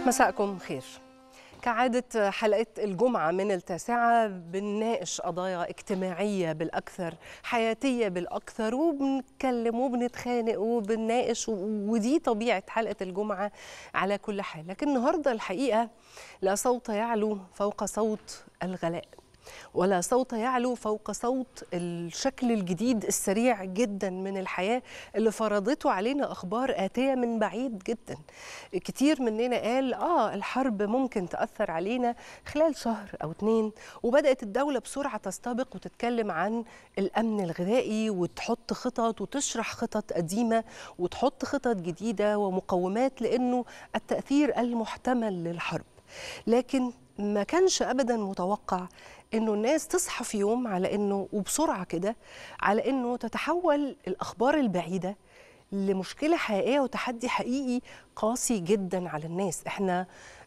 مساءكم خير كعادة حلقة الجمعة من التاسعة بنناقش قضايا اجتماعية بالأكثر حياتية بالأكثر وبنتكلم وبنتخانق وبنناقش ودي طبيعة حلقة الجمعة على كل حال لكن النهاردة الحقيقة لا صوت يعلو فوق صوت الغلاء ولا صوت يعلو فوق صوت الشكل الجديد السريع جدا من الحياة اللي فرضته علينا أخبار آتية من بعيد جدا كتير مننا قال آه الحرب ممكن تأثر علينا خلال شهر أو اتنين وبدأت الدولة بسرعة تستبق وتتكلم عن الأمن الغذائي وتحط خطط وتشرح خطط قديمة وتحط خطط جديدة ومقومات لأنه التأثير المحتمل للحرب لكن ما كانش ابدا متوقع انه الناس تصحى في يوم على انه وبسرعه كده على انه تتحول الاخبار البعيده لمشكله حقيقيه وتحدي حقيقي قاسي جدا على الناس احنا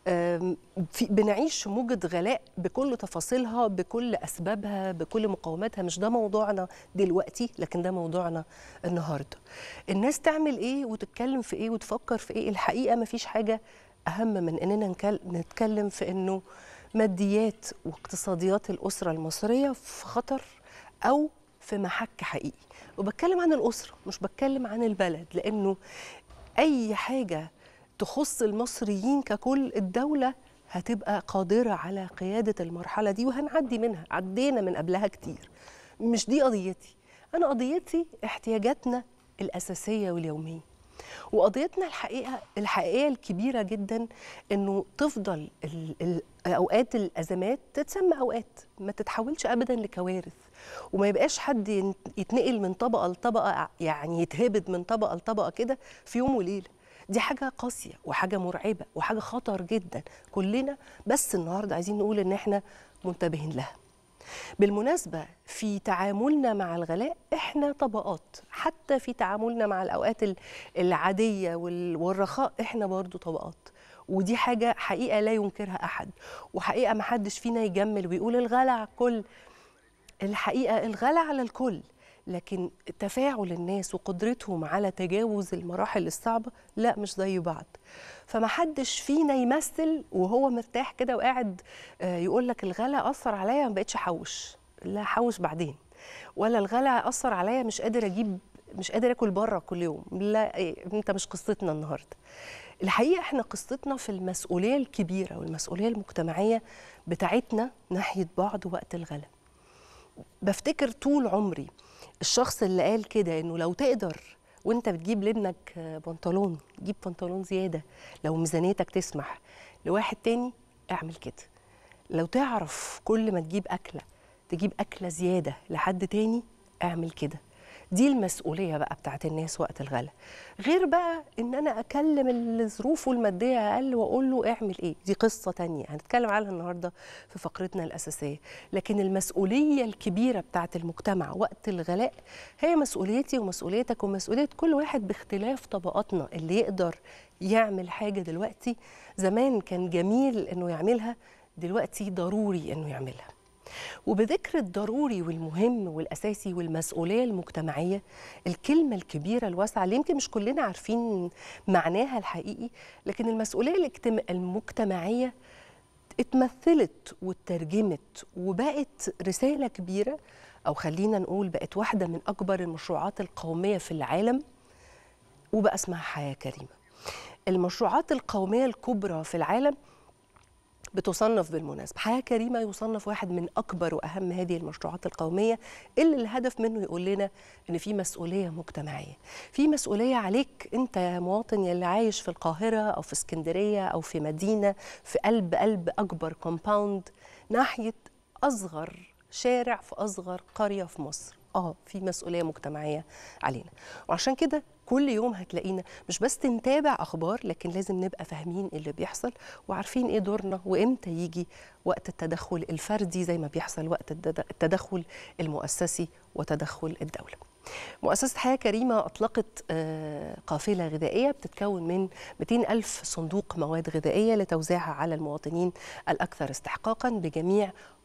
في بنعيش موجة غلاء بكل تفاصيلها بكل أسبابها بكل مقوماتها مش ده موضوعنا دلوقتي لكن ده موضوعنا النهاردة الناس تعمل إيه وتتكلم في إيه وتفكر في إيه الحقيقة مفيش حاجة أهم من إننا نتكلم في إنه ماديات واقتصاديات الأسرة المصرية في خطر أو في محك حقيقي وبتكلم عن الأسرة مش بتكلم عن البلد لأنه أي حاجة تخص المصريين ككل الدولة هتبقى قادرة على قيادة المرحلة دي وهنعدي منها عدينا من قبلها كتير مش دي قضيتي أنا قضيتي احتياجاتنا الأساسية واليومية وقضيتنا الحقيقه الحقيقيه الكبيره جدا انه تفضل ال ال اوقات الازمات تتسمى اوقات ما تتحولش ابدا لكوارث وما يبقاش حد يتنقل من طبقه لطبقه يعني يتهبد من طبقه لطبقه كده في يوم وليله دي حاجه قاسيه وحاجه مرعبه وحاجه خطر جدا كلنا بس النهارده عايزين نقول ان احنا منتبهين لها بالمناسبة في تعاملنا مع الغلاء احنا طبقات حتى في تعاملنا مع الأوقات العادية والرخاء احنا برضو طبقات ودي حاجة حقيقة لا ينكرها أحد وحقيقة ما حدش فينا يجمل ويقول الغلا على الكل الحقيقة الغلا على الكل لكن تفاعل الناس وقدرتهم على تجاوز المراحل الصعبة لا مش زي بعض فما حدش فينا يمثل وهو مرتاح كده وقاعد يقول لك الغلا أثر عليا ما بقتش أحوش لا حوش بعدين ولا الغلا أثر عليا مش قادر أجيب مش قادر اكل بره كل يوم لا إيه انت مش قصتنا النهارده الحقيقه احنا قصتنا في المسؤوليه الكبيره والمسؤوليه المجتمعيه بتاعتنا ناحيه بعض وقت الغلا بفتكر طول عمري الشخص اللي قال كده انه لو تقدر وانت بتجيب لابنك بنطلون جيب بنطلون زياده لو ميزانيتك تسمح لواحد تاني اعمل كده لو تعرف كل ما تجيب اكله تجيب اكله زياده لحد تاني اعمل كده دي المسؤوليه بقى بتاعت الناس وقت الغلا غير بقى ان انا اكلم اللي ظروفه الماديه اقل واقول له اعمل ايه دي قصه تانية هنتكلم عنها النهارده في فقرتنا الاساسيه لكن المسؤوليه الكبيره بتاعت المجتمع وقت الغلاء هي مسؤوليتي ومسؤوليتك ومسؤوليه كل واحد باختلاف طبقاتنا اللي يقدر يعمل حاجه دلوقتي زمان كان جميل انه يعملها دلوقتي ضروري انه يعملها وبذكر الضروري والمهم والاساسي والمسؤوليه المجتمعيه الكلمه الكبيره الواسعه اللي يمكن مش كلنا عارفين معناها الحقيقي لكن المسؤوليه المجتمعيه اتمثلت واترجمت وبقت رساله كبيره او خلينا نقول بقت واحده من اكبر المشروعات القوميه في العالم وبقى اسمها حياه كريمه المشروعات القوميه الكبرى في العالم بتصنف بالمناسبة حياة كريمة يصنف واحد من أكبر وأهم هذه المشروعات القومية اللي الهدف منه يقول لنا إن في مسؤولية مجتمعية في مسؤولية عليك أنت يا مواطن يلي عايش في القاهرة أو في اسكندرية أو في مدينة في قلب قلب أكبر كومباوند ناحية أصغر شارع في أصغر قرية في مصر اه في مسؤوليه مجتمعيه علينا وعشان كده كل يوم هتلاقينا مش بس نتابع اخبار لكن لازم نبقى فاهمين اللي بيحصل وعارفين ايه دورنا وامتى يجي وقت التدخل الفردي زي ما بيحصل وقت التدخل المؤسسي وتدخل الدوله مؤسسة حياة كريمة أطلقت قافلة غذائية بتتكون من 200 ألف صندوق مواد غذائية لتوزيعها على المواطنين الأكثر استحقاقا بجميع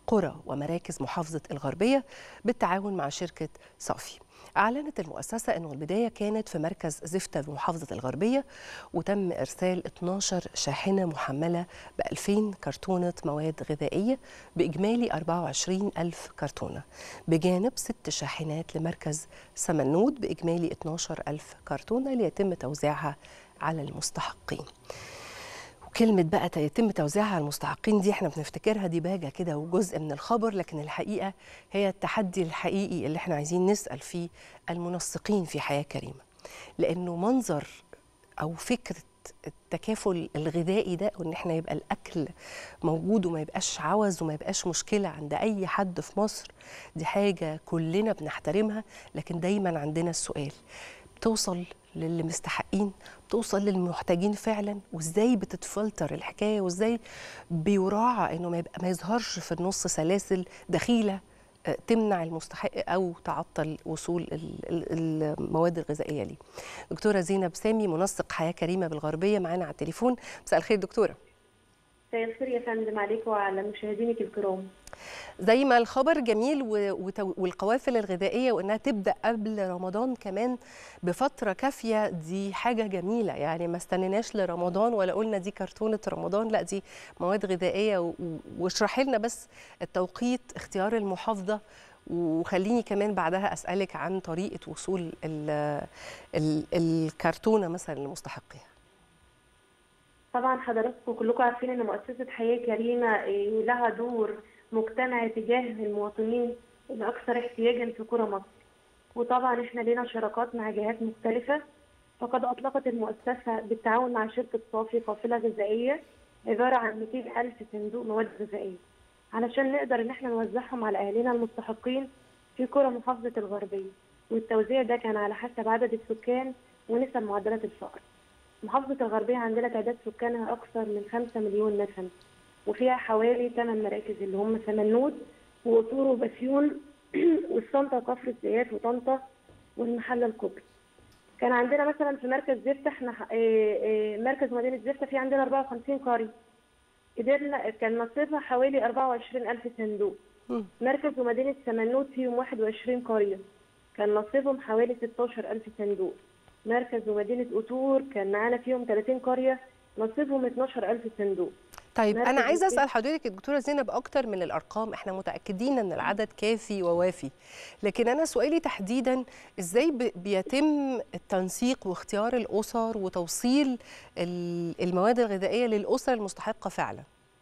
قرى ومراكز محافظة الغربية بالتعاون مع شركة صافي أعلنت المؤسسة أنه البداية كانت في مركز زفتة بمحافظة الغربية وتم إرسال 12 شاحنة محملة ب 2000 كرتونة مواد غذائية بإجمالي 24 ألف كرتونة بجانب ست شاحنات لمركز سمنود بإجمالي 12 ألف كرتونة ليتم توزيعها على المستحقين كلمة بقى يتم توزيعها على المستحقين دي احنا بنفتكرها دي باجة كده وجزء من الخبر لكن الحقيقة هي التحدي الحقيقي اللي احنا عايزين نسأل فيه المنسقين في حياة كريمة لأنه منظر أو فكرة التكافل الغذائي ده وان احنا يبقى الاكل موجود وما يبقاش عوز وما يبقاش مشكله عند اي حد في مصر دي حاجه كلنا بنحترمها لكن دايما عندنا السؤال بتوصل للي مستحقين بتوصل للمحتاجين فعلا وازاي بتتفلتر الحكايه وازاي بيراعى انه ما يبقى ما يظهرش في النص سلاسل دخيله تمنع المستحق او تعطل وصول المواد الغذائيه ليه. دكتوره زينب سامي منسق حياه كريمه بالغربيه معانا على التليفون مساء الخير دكتوره. مساء الخير يا فندم عليك وعلى مشاهدينك الكرام. زي ما الخبر جميل والقوافل الغذائيه وانها تبدا قبل رمضان كمان بفتره كافيه دي حاجه جميله يعني ما استنيناش لرمضان ولا قلنا دي كرتونه رمضان لا دي مواد غذائيه واشرحي لنا بس التوقيت اختيار المحافظه وخليني كمان بعدها اسالك عن طريقه وصول ال ال الكرتونه مثلا لمستحقيها طبعا حضراتكم كلكم عارفين ان مؤسسه حياه كريمه لها دور مجتمعي تجاه المواطنين الاكثر احتياجا في قرى مصر وطبعا احنا لنا شراكات مع جهات مختلفه فقد اطلقت المؤسسه بالتعاون مع شركه صافي قافله غذائيه عباره عن 200 الف صندوق مواد غذائيه علشان نقدر ان احنا نوزعهم على اهالينا المستحقين في قرى محافظه الغربيه والتوزيع ده كان على حسب عدد السكان ونسب معدلات الفقر محافظة الغربية عندنا تعداد سكانها أكثر من 5 مليون نسمة وفيها حوالي 8 مراكز اللي هم سمنود وقطور وبسيون والسلطة وكفر الزيات وطنطا والمحلة الكبرى. كان عندنا مثلا في مركز زفت احنا مركز مدينة زفت في عندنا 54 قرية. قدرنا كان نصيبها حوالي 24000 صندوق. مركز ومدينة سمنود فيهم 21 قرية. كان نصيبهم حوالي 16000 صندوق. مركز ومدينة قطور كان معانا فيهم 30 قرية نصيبهم 12000 صندوق طيب أنا عايزة أسأل حضرتك الدكتورة زينب أكتر من الأرقام إحنا متأكدين أن العدد كافي ووافي لكن أنا سؤالي تحديدا إزاي بيتم التنسيق واختيار الأسر وتوصيل المواد الغذائية للأسر المستحقة فعلا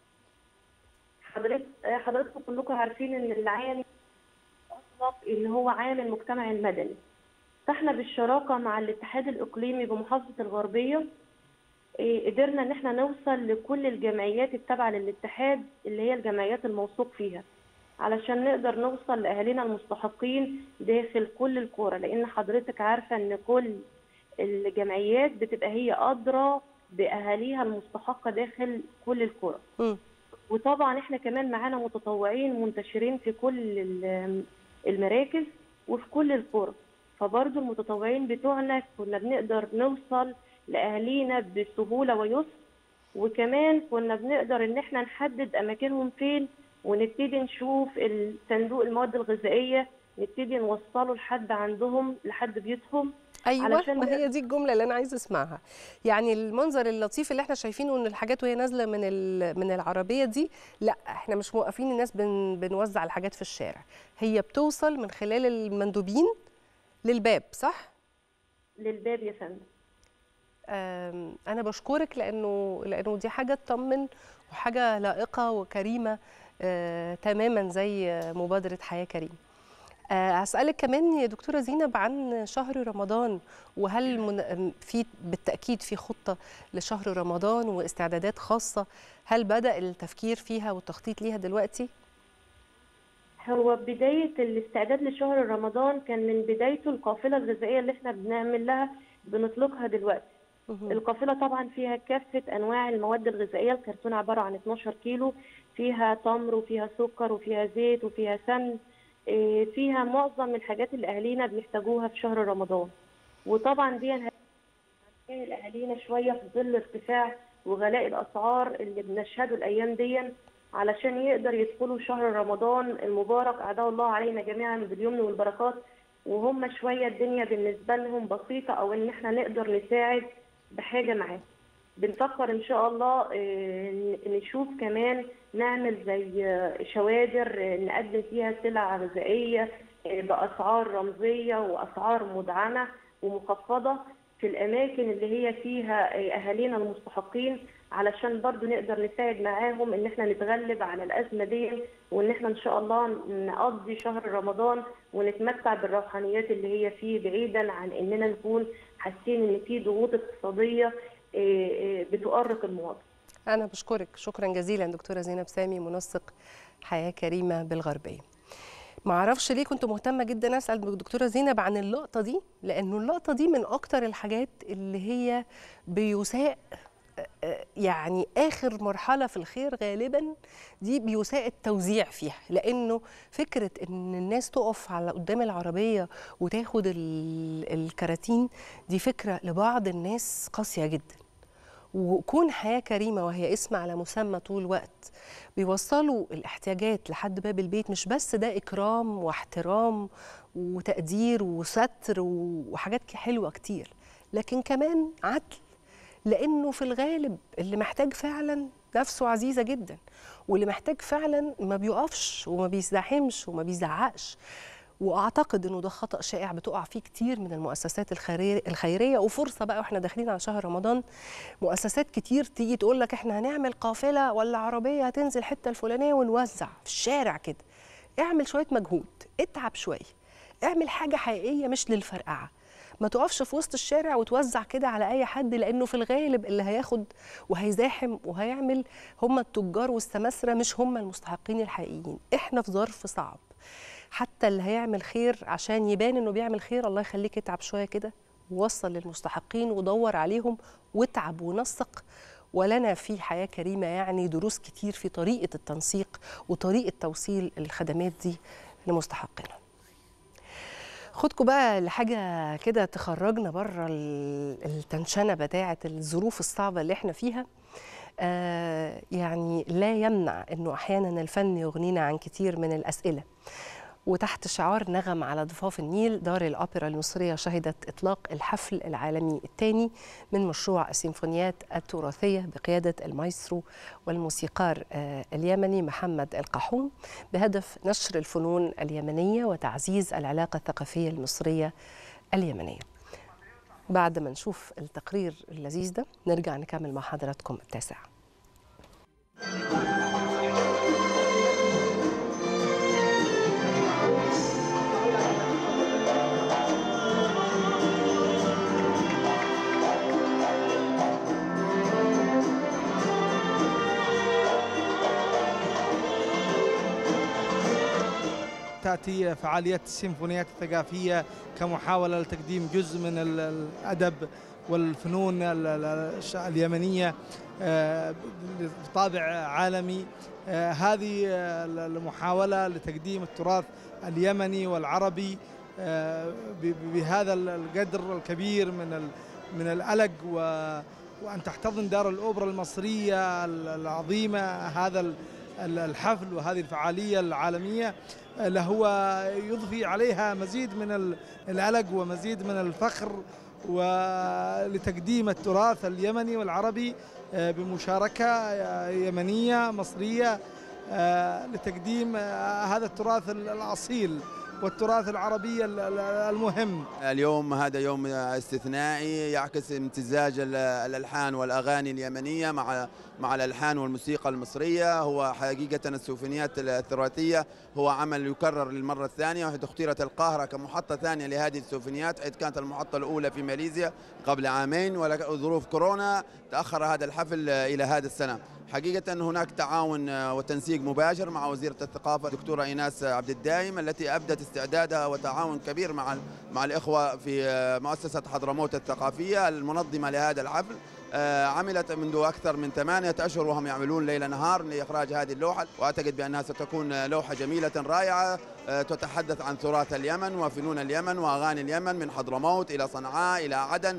حضرتك حضراتكم كلكم عارفين ان العام اطلق ان هو عام المجتمع المدني فاحنا بالشراكه مع الاتحاد الاقليمي بمحافظه الغربيه قدرنا ان احنا نوصل لكل الجمعيات التابعه للاتحاد اللي هي الجمعيات الموثوق فيها علشان نقدر نوصل لاهالينا المستحقين داخل كل القرى لان حضرتك عارفه ان كل الجمعيات بتبقى هي ادرى باهاليها المستحقه داخل كل القرى وطبعا احنا كمان معانا متطوعين منتشرين في كل المراكز وفي كل القرى فبرضه المتطوعين بتوعنا كنا بنقدر نوصل لاهالينا بسهوله ويسر وكمان كنا بنقدر ان احنا نحدد اماكنهم فين ونبتدي نشوف الصندوق المواد الغذائيه نبتدي نوصله لحد عندهم لحد بيتهم ايوه ما هي دي الجمله اللي انا عايزه اسمعها يعني المنظر اللطيف اللي احنا شايفينه ان الحاجات وهي نازله من من العربيه دي لا احنا مش موقفين الناس بن بنوزع الحاجات في الشارع هي بتوصل من خلال المندوبين للباب صح للباب يا فندم انا بشكرك لانه لانه دي حاجه تطمن وحاجه لائقه وكريمه آه تماما زي مبادره حياه كريمه هسألك كمان يا دكتورة زينب عن شهر رمضان وهل من في بالتأكيد في خطة لشهر رمضان واستعدادات خاصة هل بدأ التفكير فيها والتخطيط ليها دلوقتي؟ هو بداية الاستعداد لشهر رمضان كان من بدايته القافلة الغذائية اللي احنا بنعمل لها بنطلقها دلوقتي القافلة طبعا فيها كافة أنواع المواد الغذائية الكرتون عبارة عن 12 كيلو فيها تمر وفيها سكر وفيها زيت وفيها سمن فيها معظم الحاجات اللي اهالينا بيحتاجوها في شهر رمضان وطبعا دي الاهالينا شويه في ظل ارتفاع وغلاء الاسعار اللي بنشهده الايام دي علشان يقدر يدخلوا شهر رمضان المبارك أعداء الله علينا جميعا باليمن والبركات وهم شوية الدنيا بالنسبة لهم بسيطة أو إن إحنا نقدر نساعد بحاجة معاهم بنفكر إن شاء الله آه، نشوف كمان نعمل زي آه، شوادر آه، نقدم فيها سلع غذائية آه، بأسعار رمزية وأسعار مدعمة ومخفضة في الأماكن اللي هي فيها آه، أهالينا المستحقين علشان برضو نقدر نساعد معاهم إن إحنا نتغلب على الأزمة دي وإن إحنا إن شاء الله نقضي شهر رمضان ونتمتع بالروحانيات اللي هي فيه بعيدا عن إننا نكون حاسين إن في ضغوط اقتصادية آه، آه، بتؤرق المواطن. أنا بشكرك شكرا جزيلا دكتورة زينب سامي منسق حياة كريمة بالغربية ما اعرفش ليه كنت مهتمة جدا أسأل الدكتورة زينب عن اللقطة دي لأنه اللقطة دي من أكتر الحاجات اللي هي بيساء آه، يعني آخر مرحلة في الخير غالبا دي بيساء التوزيع فيها لأنه فكرة إن الناس تقف على قدام العربية وتاخد ال- الكراتين دي فكرة لبعض الناس قاسية جدا وكون حياة كريمة وهي اسم على مسمى طول الوقت بيوصلوا الاحتياجات لحد باب البيت مش بس ده إكرام واحترام وتقدير وستر وحاجات ك- حلوة كتير لكن كمان عدل لأنه في الغالب اللي محتاج فعلا نفسه عزيزة جدا واللي محتاج فعلا ما بيقفش وما بيزدحمش وما بيزعقش واعتقد انه ده خطا شائع بتقع فيه كتير من المؤسسات الخيريه الخيريه وفرصه بقى واحنا داخلين على شهر رمضان مؤسسات كتير تيجي تقول لك احنا هنعمل قافله ولا عربيه هتنزل حته الفلانيه ونوزع في الشارع كده اعمل شويه مجهود اتعب شويه اعمل حاجه حقيقيه مش للفرقعه ما تقفش في وسط الشارع وتوزع كده على اي حد لانه في الغالب اللي هياخد وهيزاحم وهيعمل هم التجار والسماسره مش هم المستحقين الحقيقيين احنا في ظرف صعب حتى اللي هيعمل خير عشان يبان انه بيعمل خير الله يخليك اتعب شويه كده ووصل للمستحقين ودور عليهم واتعب ونسق ولنا في حياه كريمه يعني دروس كتير في طريقه التنسيق وطريقه توصيل الخدمات دي لمستحقينها. خدكم بقى لحاجه كده تخرجنا بره ال- التنشنه بتاعه الظروف الصعبه اللي احنا فيها. آه يعني لا يمنع انه احيانا الفن يغنينا عن كتير من الاسئله. وتحت شعار نغم على ضفاف النيل دار الأوبرا المصرية شهدت إطلاق الحفل العالمي الثاني من مشروع السيمفونيات التراثية بقيادة المايسترو والموسيقار آه، اليمني محمد القحوم بهدف نشر الفنون اليمنية وتعزيز العلاقة الثقافية المصرية اليمنية بعد ما نشوف التقرير اللذيذ ده نرجع نكمل مع حضراتكم التاسعة تأتي فعاليات السيمفونيات الثقافية كمحاولة لتقديم جزء من ال- الأدب والفنون ال- ال- الش- اليمنية آه، بطابع عالمي آه، هذه آه، المحاولة لتقديم التراث اليمني والعربي آه، ب- ب- بهذا القدر الكبير من ال- من الألق و- وأن تحتضن دار الأوبرا المصرية العظيمة هذا ال- ال- الحفل وهذه الفعالية العالمية لهو يضفي عليها مزيد من ال- الألق ومزيد من الفخر ولتقديم التراث اليمني والعربي آه، بمشاركة آه، يمنية مصرية آه، لتقديم آه، هذا التراث الأصيل والتراث العربي ال- ال- المهم اليوم هذا يوم استثنائي يعكس امتزاج ال- الالحان والاغاني اليمنيه مع مع الالحان والموسيقى المصريه هو حقيقه السوفينيات التراثيه هو عمل يكرر للمره الثانيه وحيث اختيرت القاهره كمحطه ثانيه لهذه السوفينيات حيث كانت المحطه الاولى في ماليزيا قبل عامين وظروف كورونا تاخر هذا الحفل الى هذا السنه حقيقة هناك تعاون وتنسيق مباشر مع وزيرة الثقافة دكتورة إيناس عبد الدايم التي أبدت استعدادها وتعاون كبير مع مع الإخوة في مؤسسة حضرموت الثقافية المنظمة لهذا الحفل آه، عملت منذ أكثر من ثمانية أشهر وهم يعملون ليل نهار لإخراج هذه اللوحة وأعتقد بأنها ستكون لوحة جميلة رائعة آه، تتحدث عن تراث اليمن وفنون اليمن وأغاني اليمن من حضرموت إلى صنعاء إلى عدن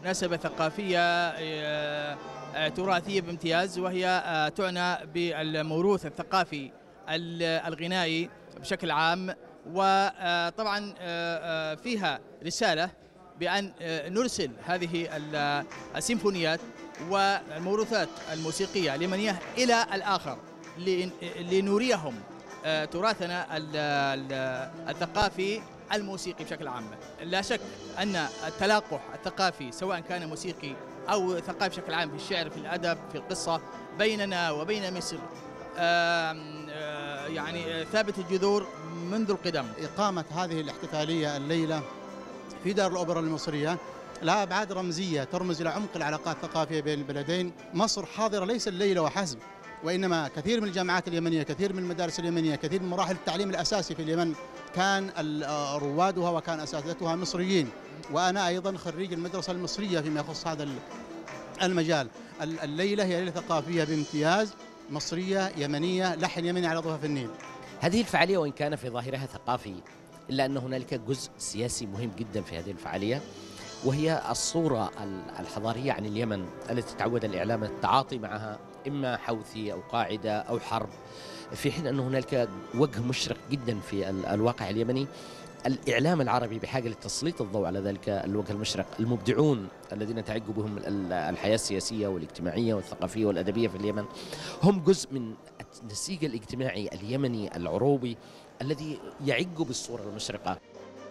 مناسبة ثقافية آه، آه، تراثية بامتياز وهي آه، تعنى بالموروث الثقافي ال- الغنائي بشكل عام وطبعا فيها رسالة بأن آه، نرسل هذه ال- السيمفونيات والموروثات الموسيقية اليمنية إلى الآخر لن- لنريهم آه، تراثنا ال- ال- الثقافي الموسيقي بشكل عام لا شك أن التلاقح الثقافي سواء كان موسيقي أو ثقافي بشكل عام في الشعر في الأدب في القصة بيننا وبين مصر آم، آه، يعني آه، ثابت الجذور منذ القدم إقامة هذه الاحتفالية الليلة في دار الأوبرا المصرية لها أبعاد رمزية ترمز إلى عمق العلاقات الثقافية بين البلدين مصر حاضرة ليس الليلة وحسب وإنما كثير من الجامعات اليمنية كثير من المدارس اليمنية كثير من مراحل التعليم الأساسي في اليمن كان ال- آه، روادها وكان أساتذتها مصريين وأنا أيضا خريج المدرسة المصرية فيما يخص هذا ال- المجال ال- الليلة هي ليلة ثقافية بامتياز مصرية يمنية لحن يمني على ضفاف النيل هذه الفعالية وإن كان في ظاهرها ثقافي إلا أن هنالك جزء سياسي مهم جدا في هذه الفعالية وهي الصورة ال- الحضارية عن اليمن التي تعود الإعلام التعاطي معها إما حوثي أو قاعدة أو حرب في حين أن هنالك وجه مشرق جدا في ال- الواقع اليمني الإعلام العربي بحاجة لتسليط الضوء على ذلك الوجه المشرق المبدعون الذين تعج بهم ال- الحياة السياسية والاجتماعية والثقافية والأدبية في اليمن هم جزء من النسيج الاجتماعي اليمني العروبي الذي يعج بالصورة المشرقة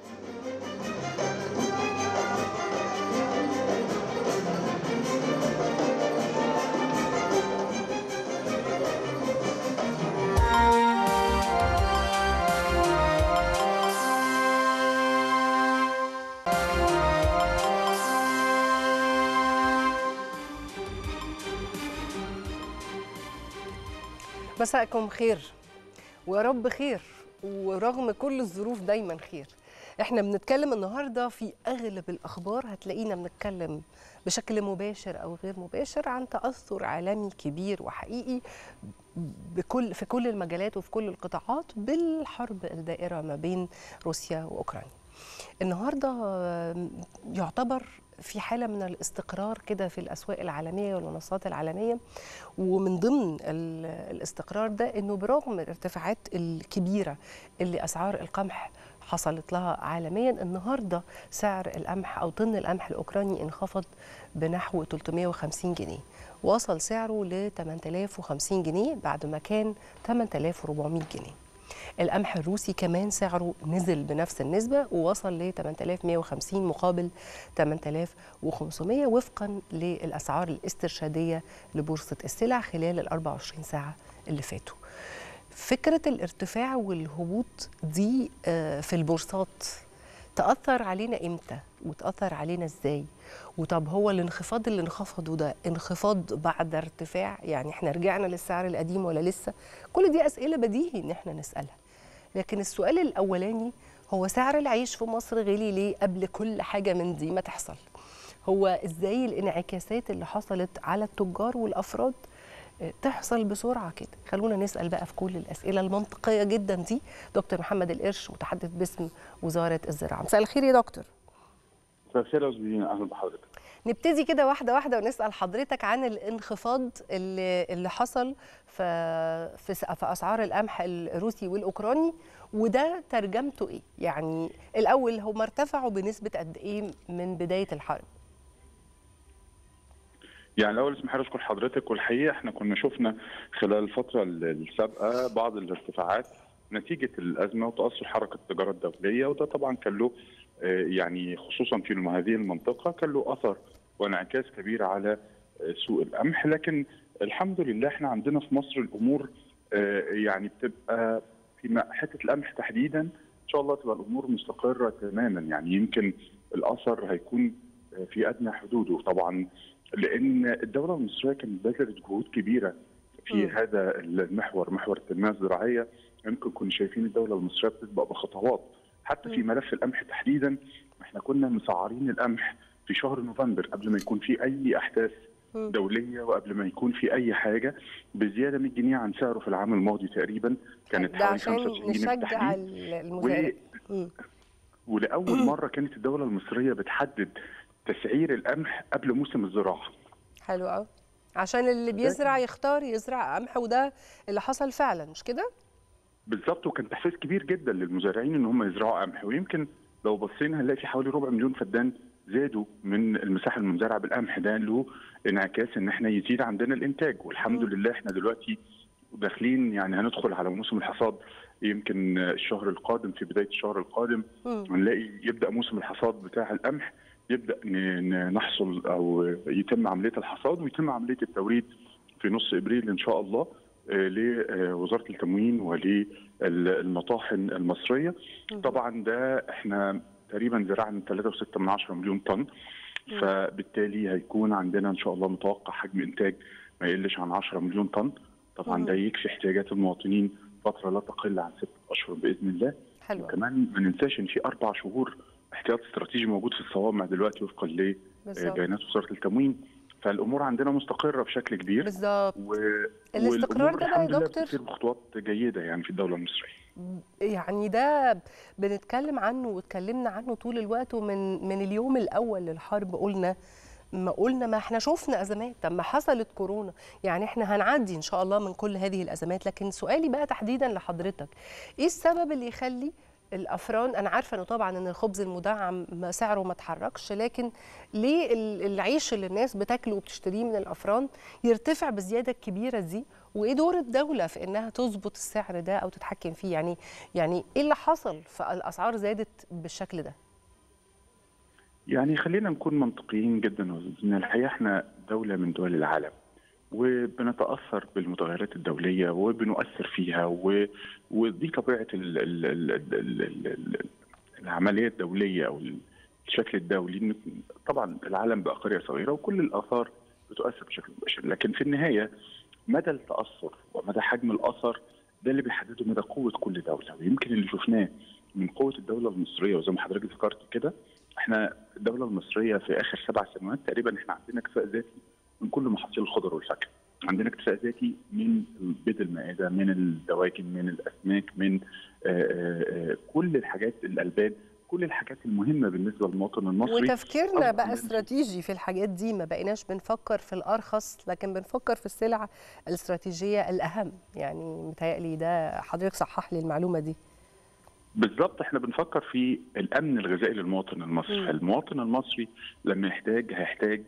مساءكم خير ويا رب خير ورغم كل الظروف دايما خير احنا بنتكلم النهارده في اغلب الاخبار هتلاقينا بنتكلم بشكل مباشر او غير مباشر عن تاثر عالمي كبير وحقيقي بكل في كل المجالات وفي كل القطاعات بالحرب الدائره ما بين روسيا واوكرانيا النهارده آم، يعتبر في حاله من الاستقرار كده في الاسواق العالميه والمنصات العالميه ومن ضمن ال- الاستقرار ده انه برغم الارتفاعات الكبيره اللي اسعار القمح حصلت لها عالميا النهارده سعر القمح او طن القمح الاوكراني انخفض بنحو 350 جنيه وصل سعره ل 8050 جنيه بعد ما كان 8400 جنيه القمح الروسي كمان سعره نزل بنفس النسبة ووصل ل 8150 مقابل 8500 وفقا للأسعار الاسترشادية لبورصة السلع خلال ال 24 ساعة اللي فاتوا فكرة الارتفاع والهبوط دي آه، في البورصات تأثر علينا إمتى وتأثر علينا إزاي وطب هو الانخفاض اللي انخفضه ده انخفاض بعد ارتفاع يعني احنا رجعنا للسعر القديم ولا لسه كل دي أسئلة بديهي إن احنا نسألها لكن السؤال الأولاني هو سعر العيش في مصر غلي ليه قبل كل حاجة من دي ما تحصل هو ازاي الانعكاسات اللي حصلت على التجار والافراد آه، تحصل بسرعه كده خلونا نسال بقى في كل الاسئله المنطقيه جدا دي دكتور محمد القرش متحدث باسم وزاره الزراعه مساء الخير يا دكتور مساء الخير يا استاذ اهلا بحضرتك نبتدي كده واحده واحده ونسال حضرتك عن الانخفاض اللي اللي حصل في في س- في اسعار القمح الروسي والاوكراني وده ترجمته ايه؟ يعني الاول هم ارتفعوا بنسبه قد ايه من بدايه الحرب؟ يعني الاول اسمح لي اشكر حضرتك والحقيقه احنا كنا شفنا خلال الفتره السابقه بعض الارتفاعات نتيجه الازمه وتاثر حركه التجاره الدوليه وده طبعا كان له آه، يعني خصوصا في هذه المنطقه كان له اثر وانعكاس كبير على آه، سوق القمح لكن الحمد لله احنا عندنا في مصر الامور آه، يعني بتبقى في م- حته القمح تحديدا ان شاء الله تبقى الامور مستقره تماما يعني يمكن الاثر هيكون آه، في ادنى حدوده طبعا لان الدوله المصريه كانت بذلت جهود كبيره في مم. هذا المحور محور التنميه الزراعيه يمكن كنا شايفين الدوله المصريه بتسبق بخطوات حتى في مم. ملف القمح تحديدا احنا كنا مسعرين القمح في شهر نوفمبر قبل ما يكون في اي احداث مم. دوليه وقبل ما يكون في اي حاجه بزياده 100 جنيه عن سعره في العام الماضي تقريبا كانت ده حوالي عشان 95 جنيه نشجع بالتحديد المزارع مم. ولاول مره كانت الدوله المصريه بتحدد تسعير القمح قبل موسم الزراعه حلو قوي عشان اللي بيزرع يختار يزرع قمح وده اللي حصل فعلا مش كده بالظبط وكان تحفيز كبير جدا للمزارعين ان هم يزرعوا قمح ويمكن لو بصينا هنلاقي في حوالي ربع مليون فدان زادوا من المساحه المزرعه بالقمح ده له انعكاس ان احنا يزيد عندنا الانتاج والحمد مم. لله احنا دلوقتي داخلين يعني هندخل على موسم الحصاد يمكن الشهر القادم في بدايه الشهر القادم مم. هنلاقي يبدا موسم الحصاد بتاع القمح يبدا ن- ن- نحصل او يتم عمليه الحصاد ويتم عمليه التوريد في نص ابريل ان شاء الله آه، لوزاره التموين وللمطاحن المصريه مم. طبعا ده احنا تقريبا زرعنا 3.6 من 10 مليون طن مم. فبالتالي هيكون عندنا ان شاء الله متوقع حجم انتاج ما يقلش عن 10 مليون طن طبعا مم. ده يكفي احتياجات المواطنين فتره لا تقل عن ست اشهر باذن الله حلو قوي. وكمان ما ننساش ان في اربع شهور احتياط استراتيجي موجود في الصوامع دلوقتي وفقا بالظبط لبيانات وزاره التموين فالامور عندنا مستقره بشكل كبير بالظبط و... الاستقرار والأمور ده بقى يا الحمد لله دكتور؟ بتصير بخطوات جيده يعني في الدوله المصريه يعني ده بنتكلم عنه واتكلمنا عنه طول الوقت ومن من اليوم الاول للحرب قلنا ما قلنا ما احنا شفنا ازمات طب ما حصلت كورونا يعني احنا هنعدي ان شاء الله من كل هذه الازمات لكن سؤالي بقى تحديدا لحضرتك ايه السبب اللي يخلي الافران انا عارفه انه طبعا ان الخبز المدعم ما سعره ما اتحركش لكن ليه ال- العيش اللي الناس بتاكله وبتشتريه من الافران يرتفع بالزياده الكبيره دي وايه دور الدوله في انها تظبط السعر ده او تتحكم فيه يعني يعني ايه اللي حصل فالاسعار زادت بالشكل ده يعني خلينا نكون منطقيين جدا وزن الحقيقه احنا دوله من دول العالم وبنتاثر بالمتغيرات الدوليه وبنؤثر فيها و... ودي طبيعه ال... ال... ال... ال... ال... ال... العمليه الدوليه او الشكل الدولي إن طبعا العالم بقى قريه صغيره وكل الاثار بتؤثر بشكل مباشر لكن في النهايه مدى التاثر ومدى حجم الاثر ده اللي بيحدده مدى قوه كل دوله ويمكن اللي شفناه من قوه الدوله المصريه وزي ما حضرتك ذكرت كده احنا الدوله المصريه في اخر سبع سنوات تقريبا احنا عندنا اكتفاء ذاتي من كل محاصيل الخضر والفاكهه عندنا اكتفاء ذاتي من بيض المائده من الدواجن من الاسماك من آه، آه، آه، كل الحاجات الالبان كل الحاجات المهمه بالنسبه للمواطن المصري وتفكيرنا طبعاً بقى عندنا- استراتيجي في الحاجات دي ما بقيناش بنفكر في الارخص لكن بنفكر في السلع الاستراتيجيه الاهم يعني متهيألي ده حضرتك صحح لي المعلومه دي بالظبط احنا بنفكر في الامن الغذائي للمواطن المصري مم. فالمواطن المصري لما يحتاج هيحتاج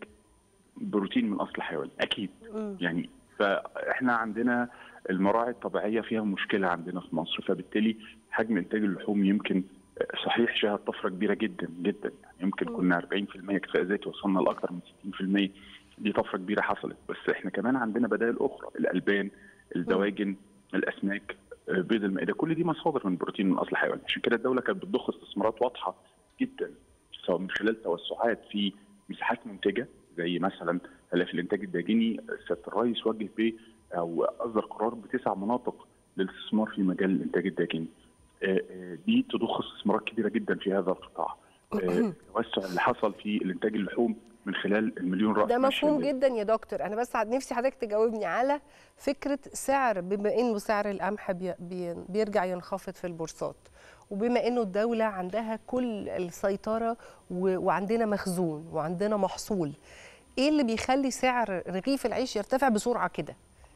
بروتين من اصل حيواني اكيد مم. يعني فاحنا عندنا المراعي الطبيعيه فيها مشكله عندنا في مصر فبالتالي حجم انتاج اللحوم يمكن صحيح شهد طفره كبيره جدا جدا يعني يمكن مم. كنا 40% اكتفاء ذاتي وصلنا لاكثر من 60% دي طفره كبيره حصلت بس احنا كمان عندنا بدائل اخرى الالبان الدواجن الاسماك آه، بيض المائده كل دي مصادر من بروتين من اصل حيواني عشان كده الدوله كانت بتضخ استثمارات واضحه جدا سواء من خلال توسعات في مساحات منتجه زي مثلا هلا الانتاج الداجني سياده الرئيس وجه ب او اصدر قرار بتسع مناطق للاستثمار في مجال الانتاج الداجني آه، آه، دي تضخ استثمارات كبيره جدا في هذا القطاع آه، التوسع اللي حصل في الانتاج اللحوم من خلال المليون راس ده ماشية مفهوم اللي- جدا يا دكتور انا بس نفسي حضرتك تجاوبني على فكره سعر بما انه سعر القمح بي بي بيرجع ينخفض في البورصات وبما انه الدوله عندها كل السيطره و- وعندنا مخزون وعندنا محصول ايه اللي بيخلي سعر رغيف العيش يرتفع بسرعه كده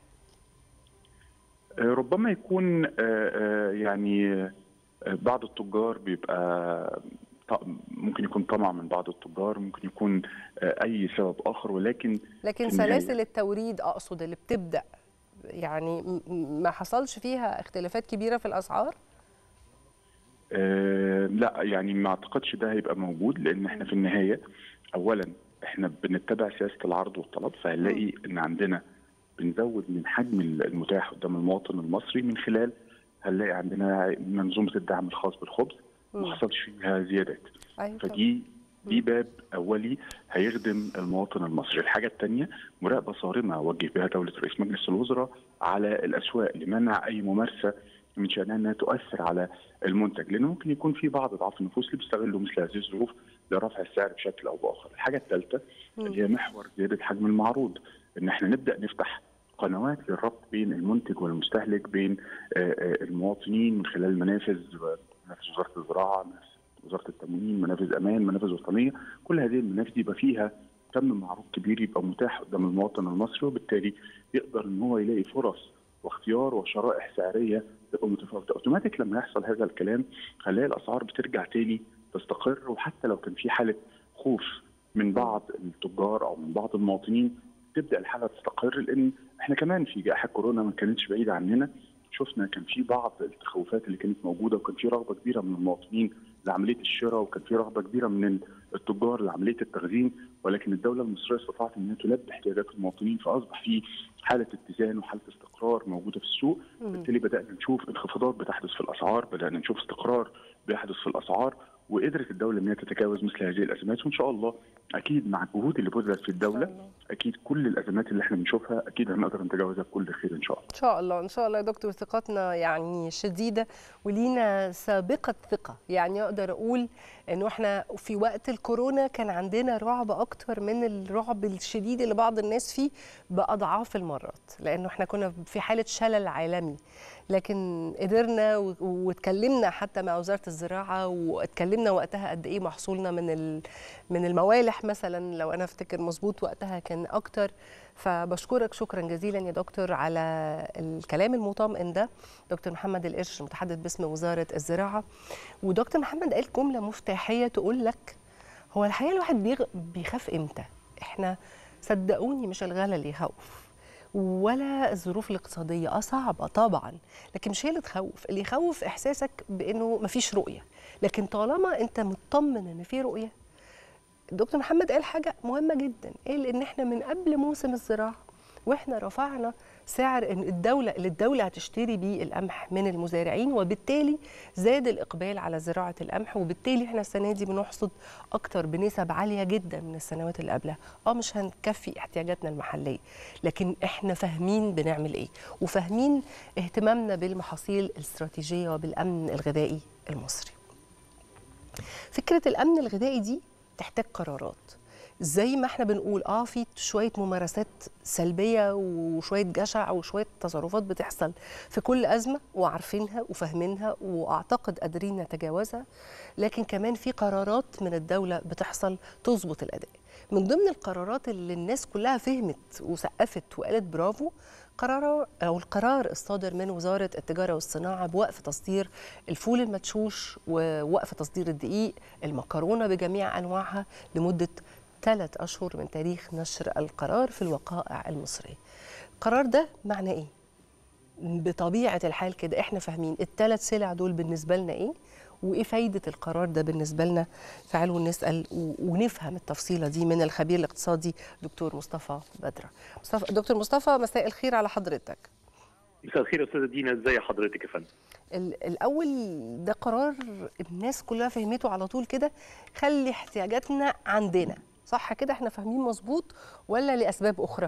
آه، ربما يكون آه، آه، يعني آه، بعض التجار بيبقى ط- ممكن يكون طمع من بعض التجار ممكن يكون آه، اي سبب اخر ولكن لكن في النهاية- سلاسل التوريد اقصد اللي بتبدا يعني م- م- ما حصلش فيها اختلافات كبيره في الاسعار آه، لا يعني ما اعتقدش ده هيبقى موجود لان احنا في النهايه اولا احنا بنتبع سياسه العرض والطلب فهنلاقي ان عندنا بنزود من حجم المتاح قدام المواطن المصري من خلال هنلاقي عندنا منظومه الدعم الخاص بالخبز مم. ما حصلش فيها زيادات ايوه طبعاً. فدي دي باب اولي هيخدم المواطن المصري، الحاجه الثانيه مراقبه صارمه وجه بها دوله رئيس مجلس الوزراء على الاسواق لمنع اي ممارسه من شانها انها تؤثر على المنتج لانه ممكن يكون في بعض ضعاف النفوس اللي بيستغلوا مثل هذه الظروف لرفع السعر بشكل او باخر. الحاجه الثالثه اللي هي محور زياده حجم المعروض ان احنا نبدا نفتح قنوات للربط بين المنتج والمستهلك بين آه، آه، المواطنين من خلال المنافذ منافذ وزاره الزراعه منافذ وزاره التموين منافذ امان منافذ وطنيه كل هذه المنافذ يبقى فيها كم معروض كبير يبقى متاح قدام المواطن المصري وبالتالي يقدر ان هو يلاقي فرص واختيار وشرائح سعريه تبقى متفاوته اوتوماتيك لما يحصل هذا الكلام هنلاقي الاسعار بترجع تاني تستقر وحتى لو كان في حاله خوف من بعض التجار او من بعض المواطنين تبدا الحاله تستقر لان احنا كمان في جائحه كورونا ما كانتش بعيده عننا شفنا كان في بعض التخوفات اللي كانت موجوده وكان في رغبه كبيره من المواطنين لعمليه الشراء وكان في رغبه كبيره من التجار لعمليه التخزين ولكن الدوله المصريه استطاعت انها تلبي احتياجات المواطنين فاصبح في حاله اتزان وحاله استقرار موجوده في السوق بالتالي بدانا نشوف انخفاضات بتحدث في الاسعار بدانا نشوف استقرار بيحدث في الاسعار وقدرت الدوله ان هي تتجاوز مثل هذه الازمات وان شاء الله اكيد مع الجهود اللي بذلت في الدوله اكيد كل الازمات اللي احنا بنشوفها اكيد هنقدر نتجاوزها بكل خير ان شاء الله. ان شاء الله ان شاء الله يا دكتور ثقتنا يعني شديده ولينا سابقه ثقه يعني اقدر اقول انه احنا في وقت الكورونا كان عندنا رعب اكتر من الرعب الشديد اللي بعض الناس فيه باضعاف المرات لانه احنا كنا في حاله شلل عالمي لكن قدرنا واتكلمنا حتى مع وزاره الزراعه واتكلمنا وقتها قد ايه محصولنا من من الموالح مثلا لو انا افتكر مظبوط وقتها كان اكتر فبشكرك شكرا جزيلا يا دكتور على الكلام المطمئن ده دكتور محمد القرش متحدث باسم وزاره الزراعه ودكتور محمد قال جمله مفتاحيه تقول لك هو الحقيقه الواحد بيخاف امتى احنا صدقوني مش الغلا اللي يخوف ولا الظروف الاقتصاديه اه صعبه طبعا لكن مش هي اللي تخوف اللي يخوف احساسك بانه مفيش رؤيه لكن طالما انت مطمن ان في رؤيه دكتور محمد قال حاجه مهمه جدا قال ان احنا من قبل موسم الزراعه واحنا رفعنا سعر ان الدوله اللي الدوله هتشتري بيه القمح من المزارعين وبالتالي زاد الاقبال على زراعه القمح وبالتالي احنا السنه دي بنحصد اكتر بنسب عاليه جدا من السنوات اللي قبلها اه مش هنكفي احتياجاتنا المحليه لكن احنا فاهمين بنعمل ايه وفاهمين اهتمامنا بالمحاصيل الاستراتيجيه وبالامن الغذائي المصري فكره الامن الغذائي دي تحتاج قرارات زي ما احنا بنقول اه في شويه ممارسات سلبيه وشويه جشع وشويه تصرفات بتحصل في كل ازمه وعارفينها وفاهمينها واعتقد قادرين نتجاوزها لكن كمان في قرارات من الدوله بتحصل تظبط الاداء من ضمن القرارات اللي الناس كلها فهمت وسقفت وقالت برافو قرار او القرار الصادر من وزاره التجاره والصناعه بوقف تصدير الفول المدشوش ووقف تصدير الدقيق المكرونه بجميع انواعها لمده ثلاث أشهر من تاريخ نشر القرار في الوقائع المصرية القرار ده معناه إيه؟ بطبيعة الحال كده إحنا فاهمين الثلاث سلع دول بالنسبة لنا إيه؟ وإيه فايدة القرار ده بالنسبة لنا؟ تعالوا نسأل ونفهم التفصيلة دي من الخبير الاقتصادي دكتور مصطفى بدرة مصطفى دكتور مصطفى مساء الخير على حضرتك مساء الخير يا استاذه دينا ازي حضرتك يا فندم الاول ده قرار الناس كلها فهمته على طول كده خلي احتياجاتنا عندنا صح كده احنا فاهمين مظبوط ولا لاسباب اخرى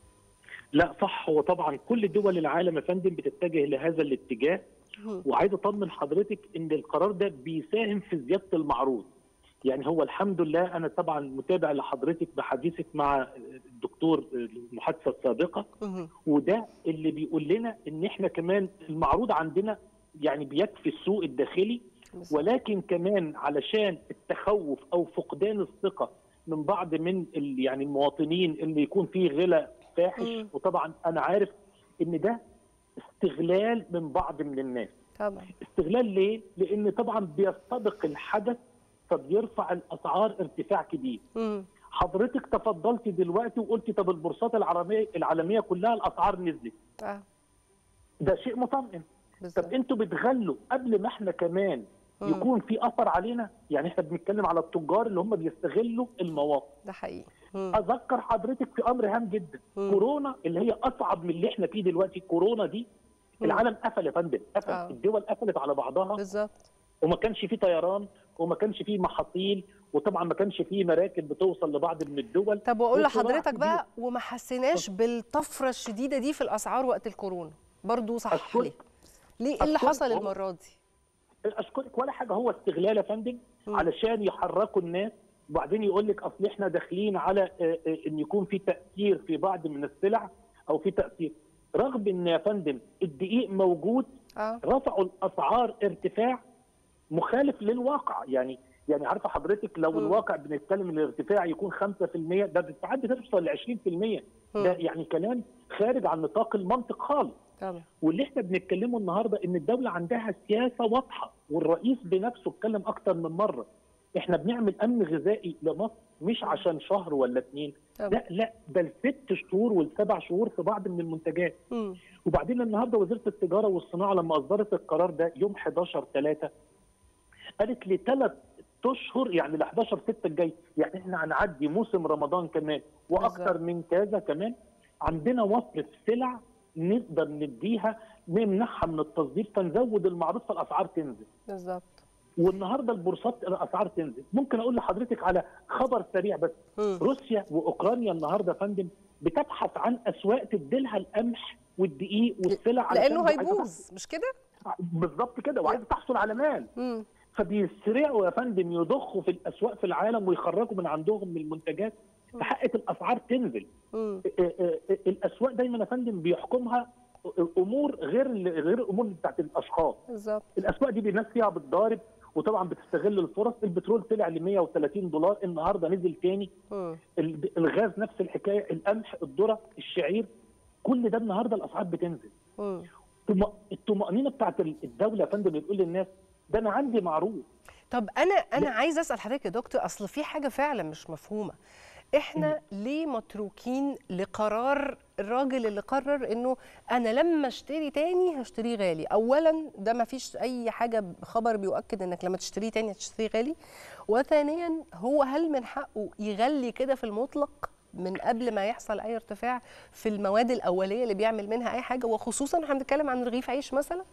لا صح هو طبعا كل دول العالم يا فندم بتتجه لهذا الاتجاه وعايز اطمن حضرتك ان القرار ده بيساهم في زياده المعروض يعني هو الحمد لله انا طبعا متابع لحضرتك بحديثك مع الدكتور المحادثه السابقه وده اللي بيقول لنا ان احنا كمان المعروض عندنا يعني بيكفي السوق الداخلي ولكن كمان علشان التخوف او فقدان الثقه من بعض من يعني المواطنين اللي يكون فيه غلا فاحش م. وطبعا انا عارف ان ده استغلال من بعض من الناس طبعا استغلال ليه؟ لان طبعا بيستبق الحدث فبيرفع الاسعار ارتفاع كبير م. حضرتك تفضلتي دلوقتي وقلتي طب البورصات العالميه العالميه كلها الاسعار نزلت آه. ده شيء مطمئن بالزبط. طب انتوا بتغلوا قبل ما احنا كمان يكون في اثر علينا يعني احنا بنتكلم على التجار اللي هم بيستغلوا المواقف ده حقيقي اذكر حضرتك في امر هام جدا مم. كورونا اللي هي اصعب من اللي احنا فيه دلوقتي كورونا دي مم. العالم قفل يا فندم قفل آه. الدول قفلت على بعضها بالظبط وما كانش فيه طيران وما كانش فيه محاصيل وطبعا ما كانش فيه مراكب بتوصل لبعض من الدول طب واقول لحضرتك بقى وما حسيناش بالطفره الشديده دي في الاسعار وقت الكورونا برضه صح ليه ليه ايه اللي حصل المره دي اشكرك ولا حاجه هو استغلال يا فندم علشان يحركوا الناس وبعدين يقول لك اصل احنا داخلين على ان يكون في تاثير في بعض من السلع او في تاثير رغم ان يا فندم الدقيق موجود آه. رفعوا الاسعار ارتفاع مخالف للواقع يعني يعني عارفه حضرتك لو مم. الواقع بنتكلم ان الارتفاع يكون 5% ده ساعات بتوصل ل 20% ده يعني كلام خارج عن نطاق المنطق خالص طبعا واللي احنا بنتكلمه النهارده ان الدوله عندها سياسه واضحه والرئيس بنفسه اتكلم اكتر من مره احنا بنعمل امن غذائي لمصر مش عشان شهر ولا اتنين طبعا. لا لا ده الست شهور والسبع شهور في بعض من المنتجات مم. وبعدين النهارده وزيره التجاره والصناعه لما اصدرت القرار ده يوم 11 3 قالت لي ثلاث اشهر يعني ل 11 6 الجاي يعني احنا هنعدي موسم رمضان كمان واكثر بالظبط. من كذا كمان عندنا وفره سلع نقدر نديها نمنعها من التصدير فنزود المعروض فالاسعار تنزل بالظبط والنهارده البورصات الاسعار تنزل ممكن اقول لحضرتك على خبر سريع بس مم. روسيا واوكرانيا النهارده يا فندم بتبحث عن اسواق تديلها القمح والدقيق والسلع علشان لانه عايزة هيبوظ مش كده؟ تحصل- بالظبط كده وعايزه تحصل على مال مم. فبيسرعوا يا فندم يضخوا في الاسواق في العالم ويخرجوا من عندهم من المنتجات فحقت الاسعار تنزل مم. ا- ا- ا- الاسواق دايما يا فندم بيحكمها امور غير غير الامور بتاعت الاشخاص بالظبط الاسواق دي الناس فيها بتضارب وطبعا بتستغل الفرص البترول طلع ل 130 دولار النهارده نزل تاني مم. ال- الغاز نفس الحكايه القمح الذره الشعير كل ده النهارده الاسعار بتنزل مم. طم- الطمانينه بتاعت الدوله يا فندم بتقول للناس ده انا عندي معروض طب انا انا عايزه اسال حضرتك يا دكتور اصل في حاجه فعلا مش مفهومه احنا ليه متروكين لقرار الراجل اللي قرر انه انا لما اشتري تاني هشتريه غالي اولا ده ما فيش اي حاجه خبر بيؤكد انك لما تشتريه تاني هتشتريه غالي وثانيا هو هل من حقه يغلي كده في المطلق من قبل ما يحصل اي ارتفاع في المواد الاوليه اللي بيعمل منها اي حاجه وخصوصا احنا بنتكلم عن رغيف عيش مثلا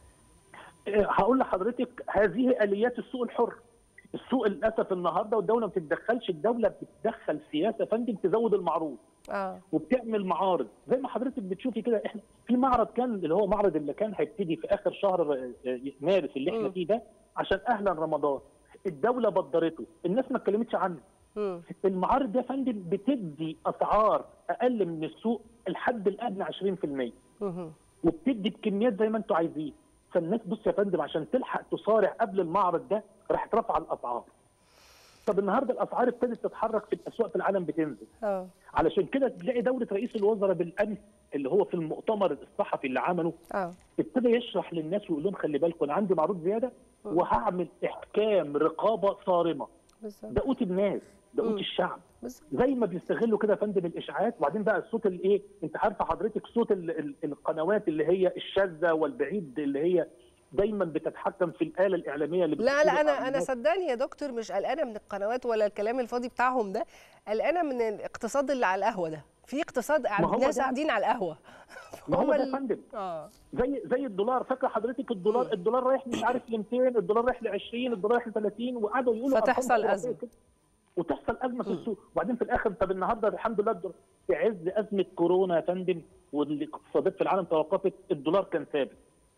آه، هقول لحضرتك هذه اليات السوق الحر السوق للاسف النهارده والدوله ما بتتدخلش الدوله بتتدخل سياسه يا فندم تزود المعروض اه وبتعمل معارض زي ما حضرتك بتشوفي كده احنا في معرض كان اللي هو معرض اللي كان هيبتدي في اخر شهر آه، مارس اللي احنا مم. فيه ده عشان اهلا رمضان الدوله بدرته الناس ما اتكلمتش عنه مم. المعارض ده يا فندم بتدي اسعار اقل من السوق الحد الادنى 20% مهم. وبتدي بكميات زي ما انتوا عايزين فالناس بص يا فندم عشان تلحق تصارع قبل المعرض ده راح رفع الاسعار طب النهارده الاسعار ابتدت تتحرك في الاسواق في العالم بتنزل اه علشان كده تلاقي دوله رئيس الوزراء بالامس اللي هو في المؤتمر الصحفي اللي عمله اه ابتدى يشرح للناس ويقول لهم خلي بالكم انا عندي معروض زياده وهعمل احكام رقابه صارمه بالظبط ده قوت الناس ده مم. قوت الشعب بالظبط زي ما بيستغلوا كده يا فندم الاشاعات وبعدين بقى الصوت الايه انت عارفه حضرتك صوت ال ال القنوات اللي هي الشاذه والبعيد اللي هي دايما بتتحكم في الاله الاعلاميه اللي لا لا بتتكلم انا عن انا الناس. صدقني يا دكتور مش قلقانه من القنوات ولا الكلام الفاضي بتاعهم ده قلقانه من الاقتصاد اللي على القهوه ده في اقتصاد قاعد هو ناس ده. قاعدين على القهوه ما هو هو ده ال- يا فندم اه زي زي الدولار فاكره حضرتك الدولار الدولار رايح مش عارف ل 200 الدولار رايح ل 20 الدولار رايح ل 30 وقعدوا يقولوا أرقام فتحصل خرافية أزمة. كده. وتحصل ازمه في السوق وبعدين في الاخر طب النهارده الحمد لله الدولار في عز ازمه كورونا يا فندم والاقتصادات في العالم توقفت الدولار كان ثابت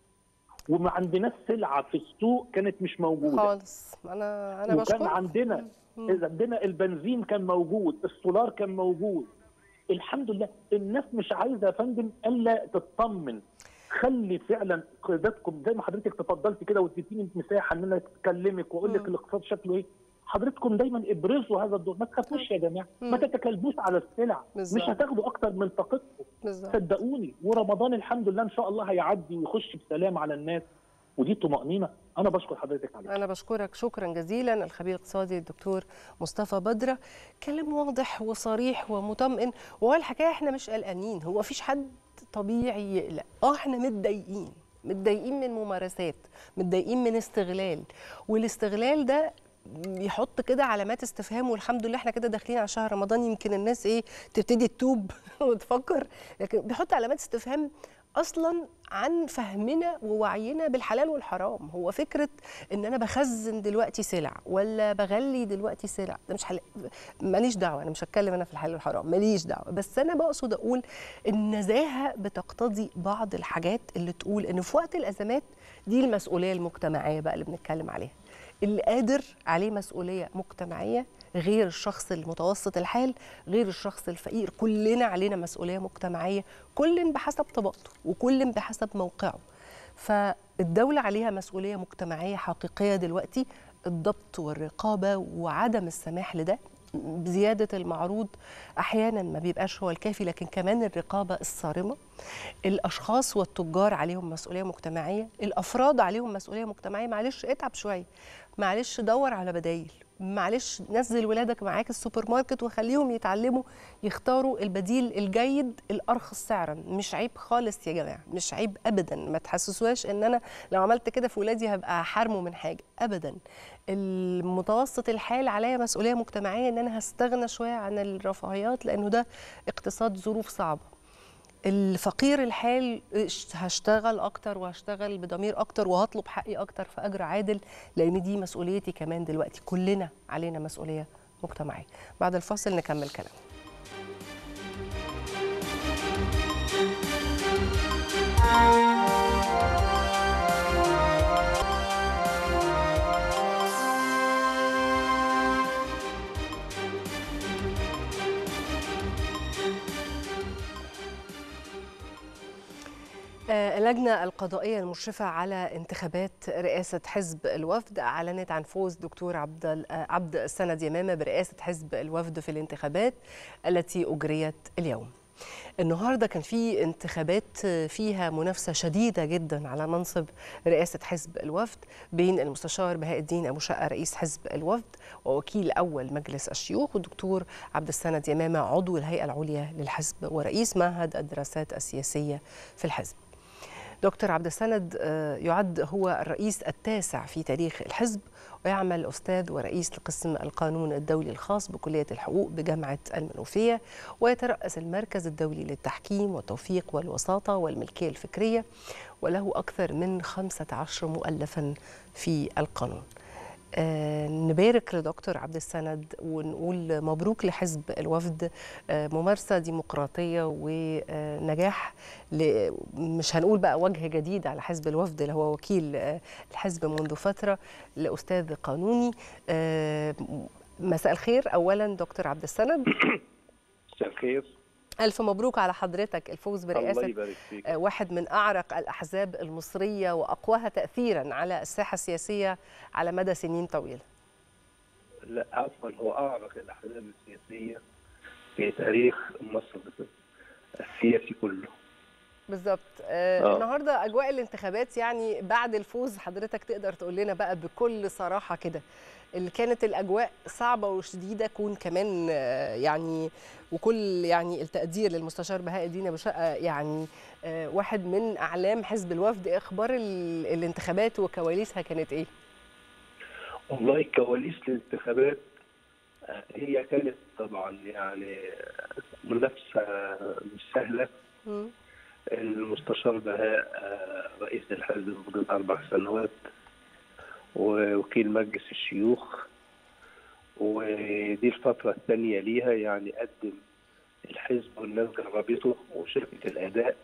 وما عندناش سلعه في السوق كانت مش موجوده خالص انا انا وكان بشكرك عندنا عندنا البنزين كان موجود السولار كان موجود الحمد لله الناس مش عايزه يا فندم الا تطمن خلي فعلا قياداتكم زي ما حضرتك تفضلت كده واديتيني مساحه ان انا اكلمك واقول لك مم. الاقتصاد شكله ايه حضرتكم دايما ابرزوا هذا الدور ما تخافوش يا جماعه ما مم. تتكلبوش على السلع بالظبط. مش هتاخدوا اكتر من طاقتكم بالظبط صدقوني ورمضان الحمد لله ان شاء الله هيعدي ويخش بسلام على الناس ودي طمانينه انا بشكر حضرتك عليها أنا بشكرك شكرا جزيلا الخبير الاقتصادي الدكتور مصطفى بدرة كلام واضح وصريح ومطمئن وهو الحكاية احنا مش قلقانين هو مفيش حد طبيعي يقلق اه احنا متضايقين متضايقين من ممارسات متضايقين من استغلال والاستغلال ده يحط كده علامات استفهام والحمد لله احنا كده داخلين على شهر رمضان يمكن الناس ايه تبتدي تتوب وتفكر لكن بيحط علامات استفهام اصلا عن فهمنا ووعينا بالحلال والحرام هو فكره ان انا بخزن دلوقتي سلع ولا بغلي دلوقتي سلع ده مش حل... ماليش دعوه انا مش هتكلم انا في الحلال والحرام ماليش دعوه بس انا بقصد اقول النزاهه بتقتضي بعض الحاجات اللي تقول ان في وقت الازمات دي المسؤوليه المجتمعيه بقى اللي بنتكلم عليها اللي قادر عليه مسؤوليه مجتمعيه غير الشخص المتوسط الحال غير الشخص الفقير كلنا علينا مسؤوليه مجتمعيه كل بحسب طبقته وكل بحسب موقعه فالدولة عليها مسؤولية مجتمعية حقيقية دلوقتي الضبط والرقابة وعدم السماح لده بزيادة المعروض أحيانا ما بيبقاش هو الكافي لكن كمان الرقابة الصارمة الأشخاص والتجار عليهم مسؤولية مجتمعية الأفراد عليهم مسؤولية مجتمعية معلش اتعب شوية معلش دور على بدايل معلش نزل ولادك معاك السوبر ماركت وخليهم يتعلموا يختاروا البديل الجيد الارخص سعرا مش عيب خالص يا جماعه مش عيب ابدا ما تحسسوهاش ان انا لو عملت كده في ولادي هبقى حارمه من حاجه ابدا المتوسط الحال عليا مسؤوليه مجتمعيه ان انا هستغنى شويه عن الرفاهيات لانه ده اقتصاد ظروف صعبه الفقير الحال هشتغل اكتر وهشتغل بضمير اكتر وهطلب حقي اكتر في اجر عادل لان دي مسؤوليتي كمان دلوقتي كلنا علينا مسؤوليه مجتمعيه بعد الفاصل نكمل كلام اللجنة القضائية المشرفة على انتخابات رئاسة حزب الوفد أعلنت عن فوز دكتور عبد عبد السند يمامة برئاسة حزب الوفد في الانتخابات التي أجريت اليوم. النهارده كان في انتخابات فيها منافسه شديده جدا على منصب رئاسه حزب الوفد بين المستشار بهاء الدين ابو شقه رئيس حزب الوفد ووكيل اول مجلس الشيوخ والدكتور عبد السند يمامه عضو الهيئه العليا للحزب ورئيس معهد الدراسات السياسيه في الحزب. دكتور عبد السند يعد هو الرئيس التاسع في تاريخ الحزب ويعمل أستاذ ورئيس لقسم القانون الدولي الخاص بكلية الحقوق بجامعة المنوفية ويترأس المركز الدولي للتحكيم والتوفيق والوساطة والملكية الفكرية وله أكثر من 15 مؤلفا في القانون آه نبارك لدكتور عبد السند ونقول مبروك لحزب الوفد آه ممارسة ديمقراطية ونجاح مش هنقول بقى وجه جديد على حزب الوفد اللي هو وكيل آه الحزب منذ فترة لأستاذ قانوني مساء الخير أولا دكتور عبد السند مساء الخير ألف مبروك على حضرتك الفوز برئاسة الله يبارك فيك. واحد من أعرق الأحزاب المصرية وأقواها تأثيرا على الساحة السياسية على مدى سنين طويلة لا عفوا هو أعرق الأحزاب السياسية في تاريخ مصر السياسي كله بالظبط آه النهارده اجواء الانتخابات يعني بعد الفوز حضرتك تقدر تقول لنا بقى بكل صراحه كده اللي كانت الاجواء صعبه وشديده كون كمان يعني وكل يعني التقدير للمستشار بهاء الدين ابو شقه يعني واحد من اعلام حزب الوفد اخبار الانتخابات وكواليسها كانت ايه؟ والله كواليس الانتخابات هي كانت طبعا يعني منافسه مش سهله م. المستشار بهاء رئيس الحزب لمده اربع سنوات ووكيل مجلس الشيوخ ودي الفترة الثانية ليها يعني قدم الحزب والناس جربته وشافت الأداء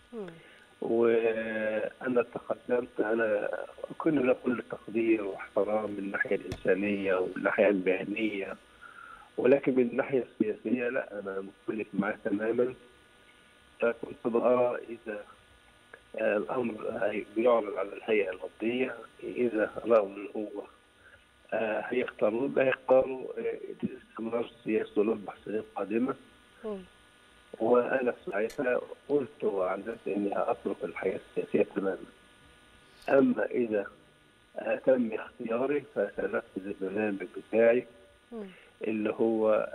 وأنا تقدمت أنا كنا له كل تقدير واحترام من الناحية الإنسانية والناحية المهنية ولكن من الناحية السياسية لا أنا مختلف معاه تماما كنت بأرى إذا الامر بيعرض على الهيئه الوفديه اذا راوا ان هو هيختاروا لا يختاروا استمرار سياسه الاربع سنين القادمه وانا ساعتها قلت واعلنت اني اترك الحياه السياسيه تماما اما اذا تم اختياري فسنفذ البرنامج بتاعي اللي هو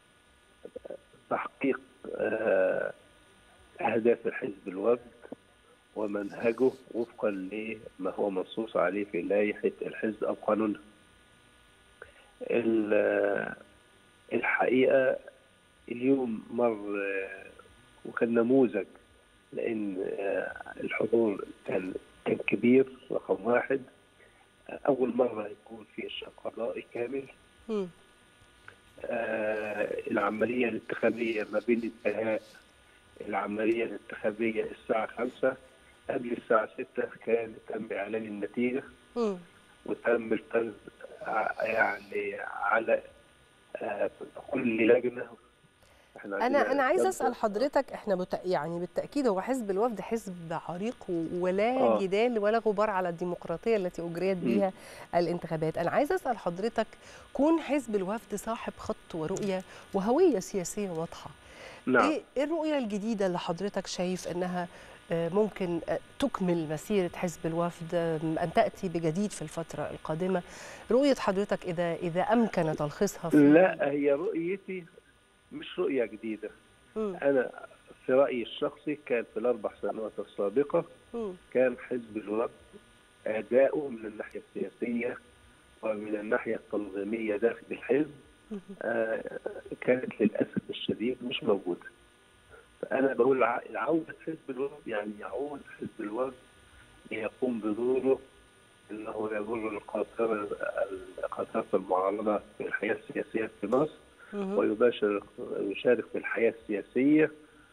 تحقيق اهداف الحزب الوفد ومنهجه وفقا لما هو منصوص عليه في لائحة الحزب أو قانونها. الحقيقة اليوم مر وكان نموذج لأن الحضور كان كان كبير رقم واحد أول مرة يكون في إشراف قضائي كامل آه العملية الانتخابية ما بين انتهاء العملية الانتخابية الساعة خمسة قبل الساعة ستة كان تم إعلان النتيجة م. وتم الفرز يعني على آه كل لجنة احنا عندنا انا انا عايز كم- اسال حضرتك احنا بت... يعني بالتاكيد هو حزب الوفد حزب عريق و- ولا آه. جدال ولا غبار على الديمقراطيه التي اجريت مم. بها الانتخابات انا عايز اسال حضرتك كون حزب الوفد صاحب خط ورؤيه وهويه سياسيه واضحه نعم ايه إيه الرؤيه الجديده اللي حضرتك شايف انها آه، ممكن آه، تكمل مسيره حزب الوفد آه، ان تاتي بجديد في الفتره القادمه رؤيه حضرتك اذا اذا امكن تلخيصها في لا هي رؤيتي مش رؤية جديدة مم. أنا في رأيي الشخصي كان في الأربع سنوات السابقة مم. كان حزب الوفد أداؤه من الناحية السياسية ومن الناحية التنظيمية داخل الحزب آه، كانت للأسف الشديد مش موجودة فأنا بقول ع- عودة حزب الوفد يعني يعود حزب الوفد ليقوم بدوره أنه يجر القاطرة قاطرة المعارضة في الحياة السياسية في مصر مم. ويباشر يشارك في الحياة السياسية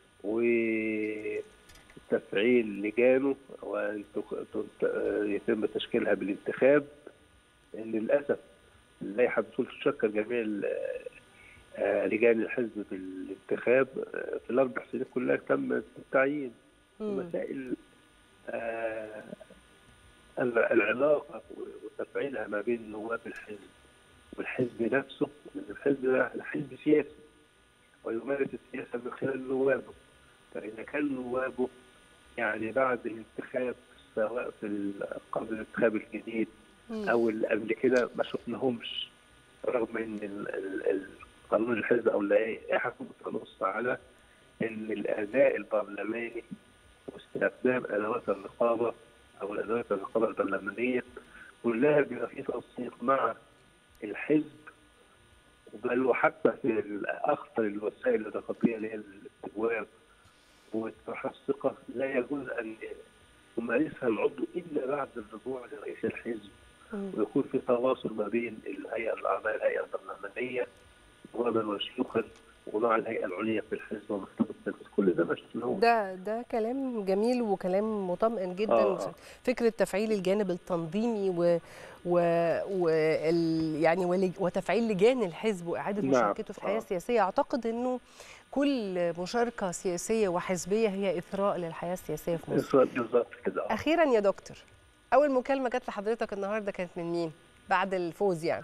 وتفعيل لجانه وأن تك- تت- يتم تشكيلها بالانتخاب لأن للأسف اللائحة بتقول تشكل جميع ال- آه، لجان الحزب بالانتخاب آه، في الأربع سنين كلها تم التعيين مم. مسائل آه، العلاقة وتفعيلها ما بين نواب الحزب والحزب نفسه لأن الحزب ده حزب سياسي ويمارس السياسة من خلال نوابه فإذا كان نوابه يعني بعد الانتخاب سواء في ال- قبل الانتخاب الجديد مم. أو اللي قبل كده ما شفناهمش رغم إن ال- ال- ال- قانون الحزب أو اللائحة بتنص على إن الأداء البرلماني واستخدام أدوات الرقابة أو الأدوات الرقابة البرلمانية كلها بيبقى في تنسيق مع الحزب بل وحتى في أخطر الوسائل الرقابية اللي هي الاستجواب واطراح الثقة لا يجوز أن يمارسها العضو إلا بعد الرجوع لرئيس الحزب مم. ويكون في تواصل ما بين الهيئة الأعضاء الهيئة البرلمانية نوابا وشيوخا ومع الهيئة العليا في الحزب ومكتب التنفيذ كل ده ما شفناهوش ده ده كلام جميل وكلام مطمئن جدا آه. فكره تفعيل الجانب التنظيمي و و وال يعني ولج- وتفعيل لجان الحزب واعاده نعم. مشاركته في الحياه آه. السياسيه اعتقد انه كل مشاركه سياسيه وحزبيه هي اثراء للحياه السياسيه في مصر بالظبط كده آه. اخيرا يا دكتور اول مكالمه جت لحضرتك النهارده كانت من مين بعد الفوز يعني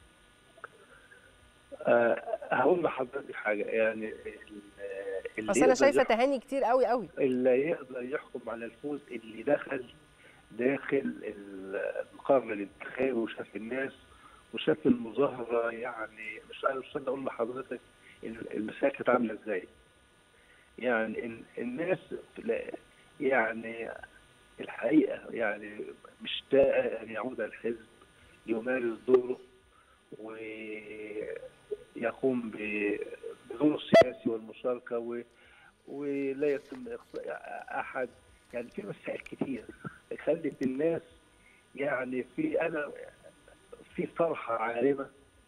آه، هقول لحضرتك حاجة يعني ال- اللي اصل انا يقدر شايفه يحكم- تهاني كتير قوي قوي اللي يقدر يحكم على الفوز اللي دخل داخل المقام الانتخابي وشاف الناس وشاف المظاهرة يعني مش أنا مش قادر أقول لحضرتك ال- المساحة كانت عاملة إزاي يعني ال- الناس لا- يعني الحقيقة يعني مشتاقة أن يعود الحزب ليمارس دوره ويقوم ب- بدوره السياسي والمشاركة و ولا يتم إخفاء أحد يعني في مسائل كتير خلت الناس يعني في أنا في فرحة عارمة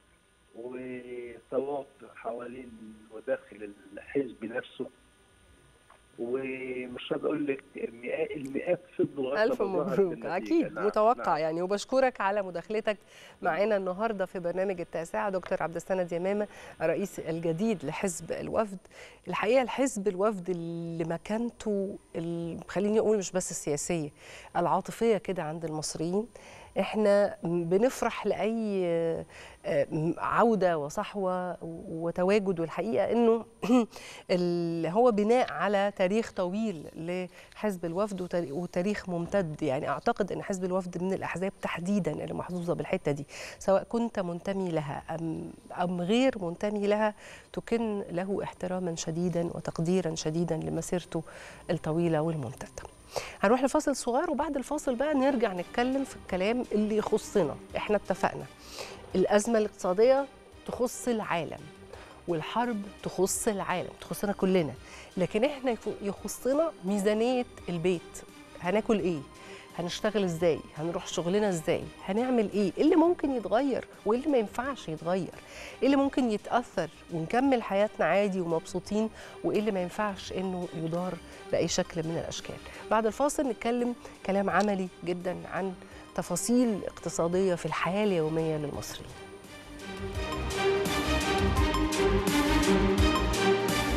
وتواطؤ حوالين وداخل الحزب نفسه ومش هقدر اقول لك المئات المئات فضلوا ألف غصب ظهرت مبروك النتيجة. أكيد نعم، متوقع نعم. يعني وبشكرك على مداخلتك معنا النهاردة في برنامج التاسعة دكتور عبد السند يمامة الرئيس الجديد لحزب الوفد الحقيقة الحزب الوفد اللي مكانته ال- خليني أقول مش بس السياسية العاطفية كده عند المصريين احنا بنفرح لاي آه، عوده وصحوه وتواجد والحقيقه انه ال- هو بناء على تاريخ طويل لحزب الوفد وتاري- وتاريخ ممتد يعني اعتقد ان حزب الوفد من الاحزاب تحديدا اللي محظوظه بالحته دي سواء كنت منتمي لها ام ام غير منتمي لها تكن له احتراما شديدا وتقديرا شديدا لمسيرته الطويله والممتده هنروح لفاصل صغير وبعد الفاصل بقى نرجع نتكلم في الكلام اللي يخصنا احنا اتفقنا الأزمة الاقتصادية تخص العالم والحرب تخص العالم تخصنا كلنا لكن احنا يف- يخصنا ميزانية البيت هناكل ايه هنشتغل ازاي هنروح شغلنا ازاي هنعمل ايه إيه اللي ممكن يتغير وايه اللي ما ينفعش يتغير ايه اللي ممكن يتاثر ونكمل حياتنا عادي ومبسوطين وايه اللي ما ينفعش انه يدار باي شكل من الاشكال بعد الفاصل نتكلم كلام عملي جدا عن تفاصيل اقتصاديه في الحياه اليوميه للمصريين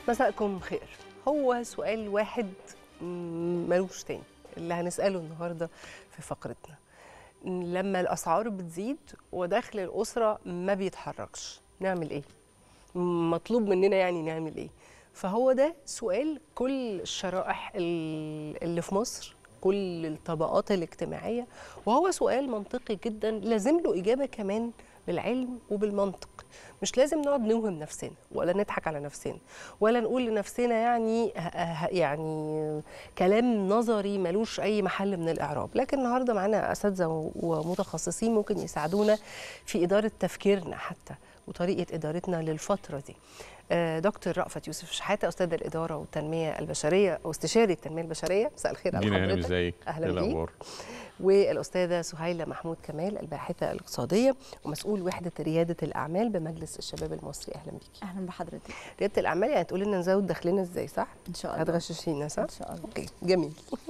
مساءكم خير هو سؤال واحد مم، ملوش تاني اللي هنسأله النهاردة في فقرتنا لما الأسعار بتزيد ودخل الأسرة ما بيتحركش نعمل إيه؟ مطلوب مننا يعني نعمل إيه؟ فهو ده سؤال كل الشرائح ال- اللي في مصر كل الطبقات الاجتماعية وهو سؤال منطقي جدا لازم له إجابة كمان بالعلم وبالمنطق مش لازم نقعد نوهم نفسنا ولا نضحك على نفسنا ولا نقول لنفسنا يعني ه- ه- يعني كلام نظري ملوش اي محل من الاعراب لكن النهارده معانا اساتذه و- ومتخصصين ممكن يساعدونا في اداره تفكيرنا حتى وطريقه ادارتنا للفتره دي آه، دكتور رأفت يوسف شحاته استاذ الاداره والتنميه البشريه او استشاري التنميه البشريه مساء الخير على دينا هانم حضرتك ازيك؟ اهلا إيه بيك الاخبار؟ والاستاذه سهيله محمود كمال الباحثه الاقتصاديه ومسؤول وحده رياده الاعمال بمجلس الشباب المصري اهلا بيكي اهلا بحضرتك رياده الاعمال يعني تقولي لنا نزود دخلنا ازاي صح ان شاء الله هتغششينا صح ان شاء الله اوكي جميل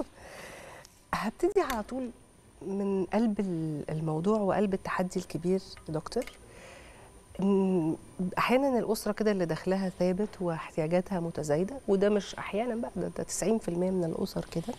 هبتدي على طول من قلب ال- الموضوع وقلب التحدي الكبير يا دكتور إن احيانا الاسره كده اللي دخلها ثابت واحتياجاتها متزايده وده مش احيانا بقى ده, ده 90% من الاسر كده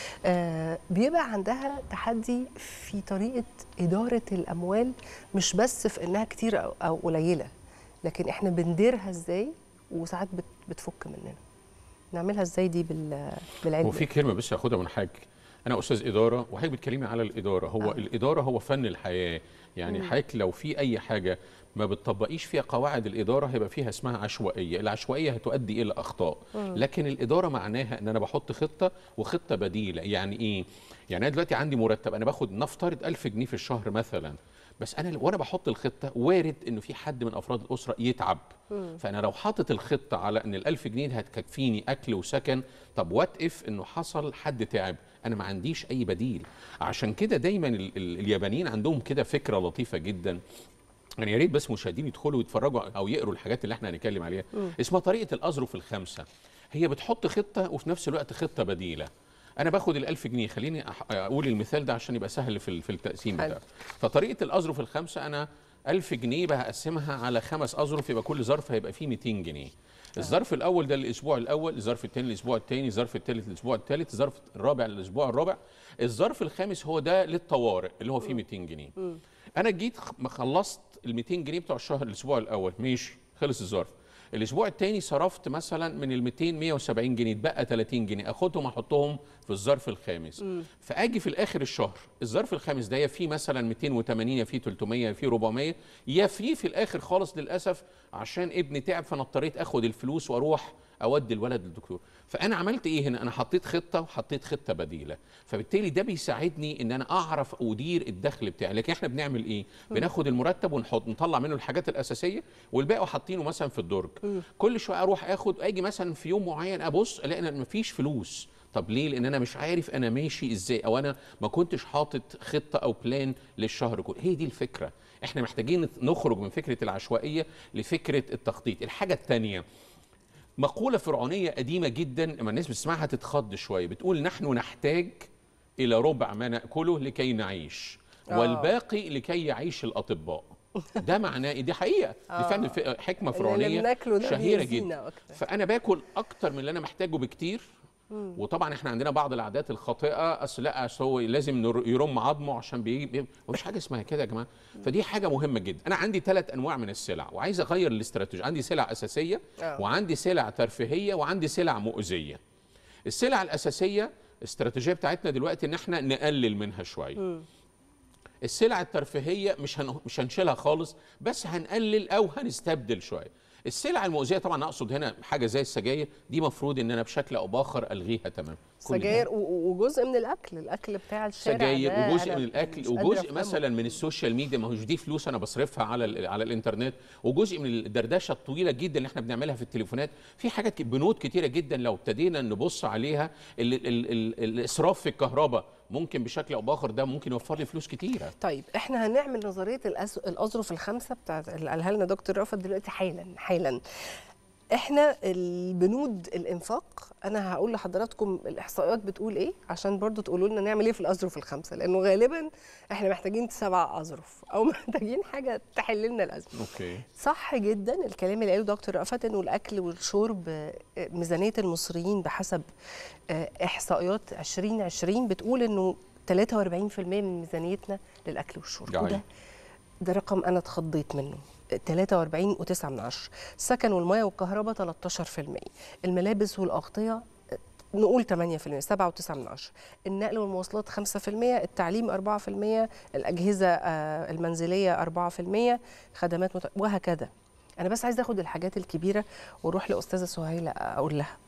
آه بيبقى عندها تحدي في طريقه اداره الاموال مش بس في انها كتير او, أو قليله لكن احنا بنديرها ازاي وساعات بت بتفك مننا نعملها ازاي دي بال بالعلم هو في كلمه بس هاخدها من حضرتك انا استاذ اداره وحضرتك بتكلمي على الاداره هو آه. آه. الاداره هو فن الحياه يعني مم. حضرتك لو في اي حاجه ما بتطبقيش فيها قواعد الاداره هيبقى فيها اسمها عشوائيه العشوائيه هتؤدي الى اخطاء مم. لكن الاداره معناها ان انا بحط خطه وخطه بديله يعني ايه يعني انا دلوقتي عندي مرتب انا باخد نفترض 1000 جنيه في الشهر مثلا بس انا وانا بحط الخطه وارد انه في حد من افراد الاسره يتعب مم. فانا لو حاطط الخطه على ان ال1000 جنيه هتكفيني اكل وسكن طب وات اف انه حصل حد تعب انا ما عنديش اي بديل عشان كده دايما ال ال اليابانيين عندهم كده فكره لطيفه جدا يعني يا ريت بس مشاهدين يدخلوا يتفرجوا او يقروا الحاجات اللي احنا هنتكلم عليها مم. اسمها طريقه الاظرف الخمسه هي بتحط خطه وفي نفس الوقت خطه بديله انا باخد ال1000 جنيه خليني أح- اقول المثال ده عشان يبقى سهل في ال- في التقسيم حلو. بتاعه فطريقه الاظرف الخمسه انا 1000 جنيه بقسمها على خمس اظرف يبقى كل ظرف هيبقى فيه 200 جنيه الظرف الاول ده الاسبوع الاول الظرف الثاني الاسبوع الثاني الظرف الثالث الاسبوع الثالث الظرف الرابع الاسبوع الرابع الظرف الخامس هو ده للطوارئ اللي هو فيه 200 جنيه مم. انا جيت خ- ما خلصت ال 200 جنيه بتوع الشهر الاسبوع الاول ماشي خلص الظرف الاسبوع الثاني صرفت مثلا من ال 200 170 جنيه اتبقى 30 جنيه اخدهم احطهم في الظرف الخامس مم. فاجي في الاخر الشهر الظرف الخامس ده يا فيه مثلا 280 يا فيه 300 يا فيه 400 يا فيه في الاخر خالص للاسف عشان ابني تعب فانا اضطريت اخد الفلوس واروح اودي الولد للدكتور فانا عملت ايه هنا انا حطيت خطه وحطيت خطه بديله فبالتالي ده بيساعدني ان انا اعرف ادير الدخل بتاعي لكن احنا بنعمل ايه بناخد المرتب ونحط نطلع منه الحاجات الاساسيه والباقي حاطينه مثلا في الدرج كل شويه اروح اخد اجي مثلا في يوم معين ابص الاقي ان مفيش فلوس طب ليه لان انا مش عارف انا ماشي ازاي او انا ما كنتش حاطط خطه او بلان للشهر كله هي دي الفكره احنا محتاجين نخرج من فكره العشوائيه لفكره التخطيط الحاجه الثانيه مقولة فرعونية قديمة جدا لما الناس بتسمعها تتخض شوية بتقول نحن نحتاج إلى ربع ما نأكله لكي نعيش آه. والباقي لكي يعيش الأطباء ده معناه إيه؟ دي حقيقة دي آه. فعلا ف- حكمة اللي فرعونية بناكله ده شهيرة بيأذينا جدا أكتر. فأنا باكل أكتر من اللي أنا محتاجه بكتير مم. وطبعا احنا عندنا بعض العادات الخاطئه اصل لا اصل هو لازم نر- يرم عظمه عشان بيجي مفيش حاجه اسمها كده يا جماعه فدي حاجه مهمه جدا انا عندي ثلاث انواع من السلع وعايز اغير الاستراتيجيه عندي سلع اساسيه آه. وعندي سلع ترفيهيه وعندي سلع مؤذيه السلع الاساسيه الاستراتيجيه بتاعتنا دلوقتي ان احنا نقلل منها شويه مم. السلع الترفيهيه مش هن... مش هنشيلها خالص بس هنقلل او هنستبدل شويه السلع المؤذيه طبعا اقصد هنا حاجه زي السجاير دي مفروض ان انا بشكل او باخر الغيها تمام كل ده. سجاير و- و- وجزء من الاكل الاكل بتاع الشارع سجاير ده وجزء أنا من مش الاكل قادرة وجزء أفهمه. مثلا من السوشيال ميديا ما هوش دي فلوس انا بصرفها على ال- على الانترنت وجزء من الدردشه الطويله جدا اللي احنا بنعملها في التليفونات في حاجات ك- بنود كتيره جدا لو ابتدينا نبص عليها ال ال ال ال الاسراف في الكهرباء ممكن بشكل او باخر ده ممكن يوفر لي فلوس كتيره طيب احنا هنعمل نظريه الأس- الاظرف الخمسه بتاعت اللي قالها لنا دكتور رأفت دلوقتي حالا حالا احنا البنود الانفاق انا هقول لحضراتكم الاحصائيات بتقول ايه عشان برضو تقولوا لنا نعمل ايه في الاظرف الخمسه لانه غالبا احنا محتاجين سبع اظرف او محتاجين حاجه تحل لنا الازمه اوكي صح جدا الكلام اللي قاله دكتور رأفت انه الاكل والشرب آه، ميزانيه المصريين بحسب آه، احصائيات 2020 بتقول انه 43% من ميزانيتنا للاكل والشرب ده وده حقيقي. ده ده رقم انا اتخضيت منه 43 و9 من عشرة السكن والمياه والكهرباء 13% الملابس والأغطية آه، نقول 8% 7 و9 من عشرة النقل والمواصلات 5% التعليم 4% الأجهزة آه، المنزلية 4% خدمات مت... وهكذا أنا بس عايزة أخد الحاجات الكبيرة وأروح لأستاذة سهيلة أقول لها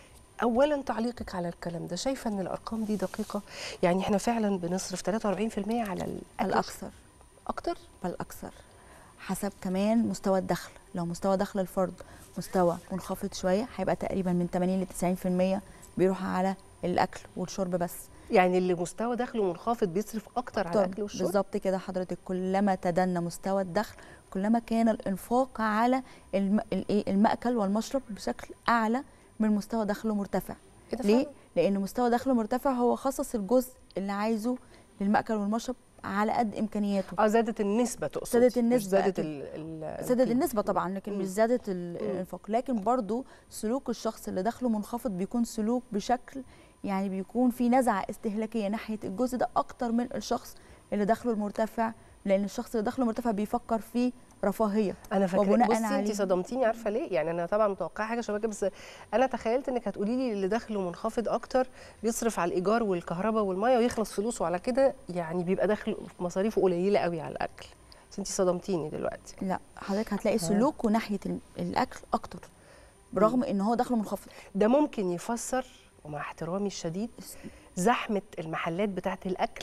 اولا تعليقك على الكلام ده شايفه ان الارقام دي دقيقه يعني احنا فعلا بنصرف 43% على الأكل الأكثر اكتر بل أكثر حسب كمان مستوى الدخل لو مستوى دخل الفرد مستوى منخفض شوية هيبقى تقريبا من 80 ل 90% بيروح على الأكل والشرب بس يعني اللي مستوى دخله منخفض بيصرف اكتر على طب الاكل والشرب بالظبط كده حضرتك كلما تدنى مستوى الدخل كلما كان الانفاق على الم... الإيه؟ المأكل والمشرب بشكل اعلى من مستوى دخله مرتفع إيه ده ليه فعلا؟ لان مستوى دخله مرتفع هو خصص الجزء اللي عايزه للمأكل والمشرب على قد امكانياته اه زادت النسبه تقصد زادت النسبة زادت أكيد. ال ال زادت القيمة. النسبة طبعا لكن مم. مش زادت ال- الانفاق لكن برضو سلوك الشخص اللي دخله منخفض بيكون سلوك بشكل يعني بيكون في نزعة استهلاكية ناحية الجزء ده أكتر من الشخص اللي دخله المرتفع لأن الشخص اللي دخله مرتفع بيفكر في رفاهية انا فاكره وبناء بصي انت عليه- صدمتيني عارفه ليه يعني انا طبعا متوقعه حاجه شبه كده بس انا تخيلت انك هتقولي لي اللي دخله منخفض اكتر بيصرف على الايجار والكهرباء والميه ويخلص فلوسه على كده يعني بيبقى دخله مصاريفه قليله قوي على الاكل بس انت صدمتيني دلوقتي لا حضرتك هتلاقي آه. سلوكه ناحية ال- الأكل أكتر برغم إن هو دخله منخفض ده ممكن يفسر ومع احترامي الشديد زحمه المحلات بتاعه الاكل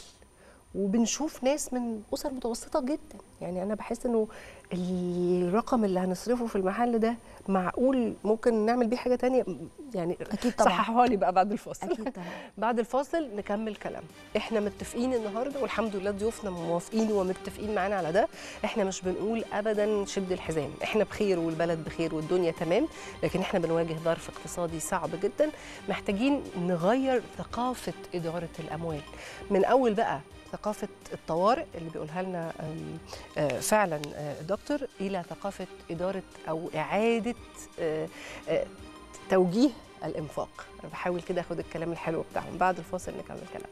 وبنشوف ناس من اسر متوسطه جدا يعني انا بحس انه الرقم اللي هنصرفه في المحل ده معقول ممكن نعمل بيه حاجه تانية يعني أكيد طبعا صححوها لي بقى بعد الفاصل أكيد طبعا بعد الفاصل نكمل كلام احنا متفقين النهارده والحمد لله ضيوفنا موافقين ومتفقين معانا على ده احنا مش بنقول ابدا شد الحزام احنا بخير والبلد بخير والدنيا تمام لكن احنا بنواجه ظرف اقتصادي صعب جدا محتاجين نغير ثقافه اداره الاموال من اول بقى ثقافة الطوارئ اللي بيقولها لنا آم، آه، فعلا آه، دكتور إلى ثقافة إدارة أو إعادة آه، آه، توجيه الإنفاق أنا بحاول كده أخد الكلام الحلو بتاعهم بعد الفاصل نكمل كلام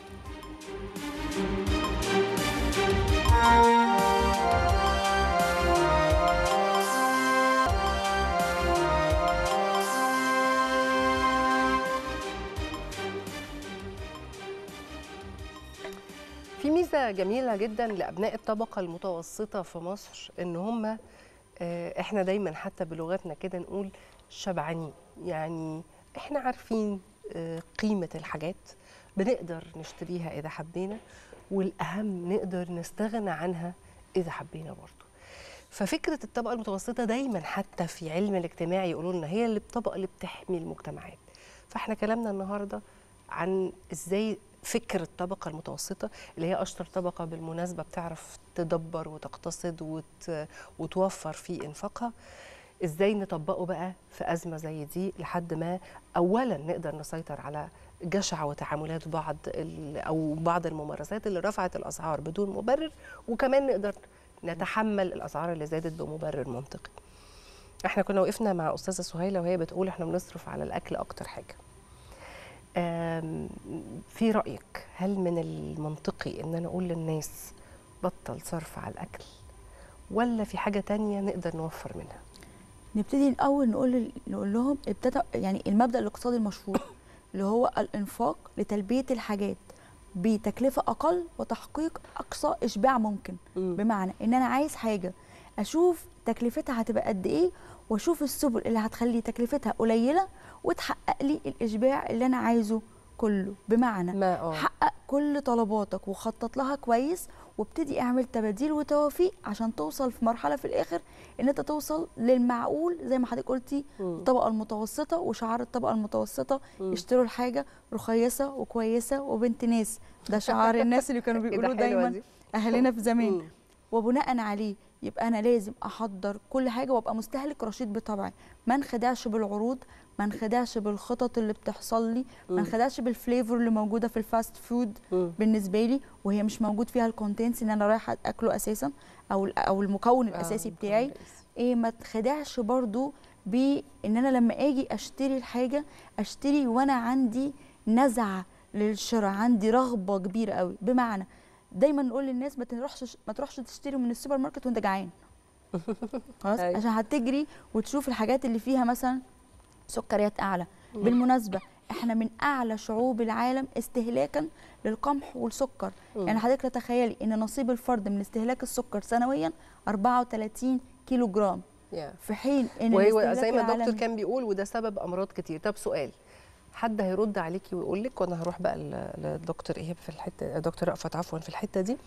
في ميزة جميلة جدا لأبناء الطبقة المتوسطة في مصر إن هم آه، إحنا دايما حتى بلغتنا كده نقول شبعانين يعني إحنا عارفين آه، قيمة الحاجات بنقدر نشتريها إذا حبينا والأهم نقدر نستغنى عنها إذا حبينا برضه ففكرة الطبقة المتوسطة دايما حتى في علم الاجتماع يقولوا لنا هي اللي الطبقة اللي بتحمي المجتمعات فاحنا كلامنا النهارده عن ازاي فكر الطبقة المتوسطة اللي هي أشطر طبقة بالمناسبة بتعرف تدبر وتقتصد وت... وتوفر في إنفاقها ازاي نطبقه بقى في أزمة زي دي لحد ما أولا نقدر نسيطر على جشع وتعاملات بعض ال... أو بعض الممارسات اللي رفعت الأسعار بدون مبرر وكمان نقدر نتحمل الأسعار اللي زادت بمبرر منطقي احنا كنا وقفنا مع أستاذة سهيلة وهي بتقول احنا بنصرف على الأكل أكتر حاجة آم، في رأيك هل من المنطقي ان انا اقول للناس بطل صرف على الاكل ولا في حاجة تانية نقدر نوفر منها نبتدي الاول نقول نقول لهم ابتدى يعني المبدا الاقتصادي المشهور اللي هو الانفاق لتلبيه الحاجات بتكلفه اقل وتحقيق اقصى اشباع ممكن بمعنى ان انا عايز حاجه اشوف تكلفتها هتبقى قد ايه واشوف السبل اللي هتخلي تكلفتها قليله وتحقق لي الاشباع اللي انا عايزه كله بمعنى ما اه حقق كل طلباتك وخطط لها كويس وابتدي اعمل تباديل وتوافيق عشان توصل في مرحله في الاخر ان انت توصل للمعقول زي ما حضرتك قلتي مم. الطبقه المتوسطه وشعار الطبقه المتوسطه مم. اشتروا الحاجه رخيصه وكويسه وبنت ناس ده شعار الناس اللي كانوا إيه ده بيقولوه حلوة دايما دي. اهلنا في زمان مم. وبناء عليه يبقى انا لازم احضر كل حاجه وابقى مستهلك رشيد بطبعي ما انخدعش بالعروض ما انخدعش بالخطط اللي بتحصل لي ما مم. انخدعش بالفليفر اللي موجوده في الفاست فود مم. بالنسبه لي وهي مش موجود فيها الكونتنتس ان انا رايحه اكله اساسا او ال- او المكون الاساسي بتاعي ايه ما تخدعش برضو بان انا لما اجي اشتري الحاجه اشتري وانا عندي نزعه للشراء عندي رغبه كبيره قوي بمعنى دايما نقول للناس ما تروحش ما تروحش تشتري من السوبر ماركت وانت جعان خلاص أيوة. عشان هتجري وتشوف الحاجات اللي فيها مثلا سكريات اعلى مم. بالمناسبه احنا من اعلى شعوب العالم استهلاكا للقمح والسكر مم. يعني حضرتك تتخيلي ان نصيب الفرد من استهلاك السكر سنويا 34 كيلو جرام يا. في حين ان وهي الاستهلاك زي ما الدكتور العالمي- كان بيقول وده سبب امراض كتير طب سؤال حد هيرد عليكي ويقول لك وانا هروح بقى ل- للدكتور ايهاب في الحته دكتور رأفت عفوا في الحته دي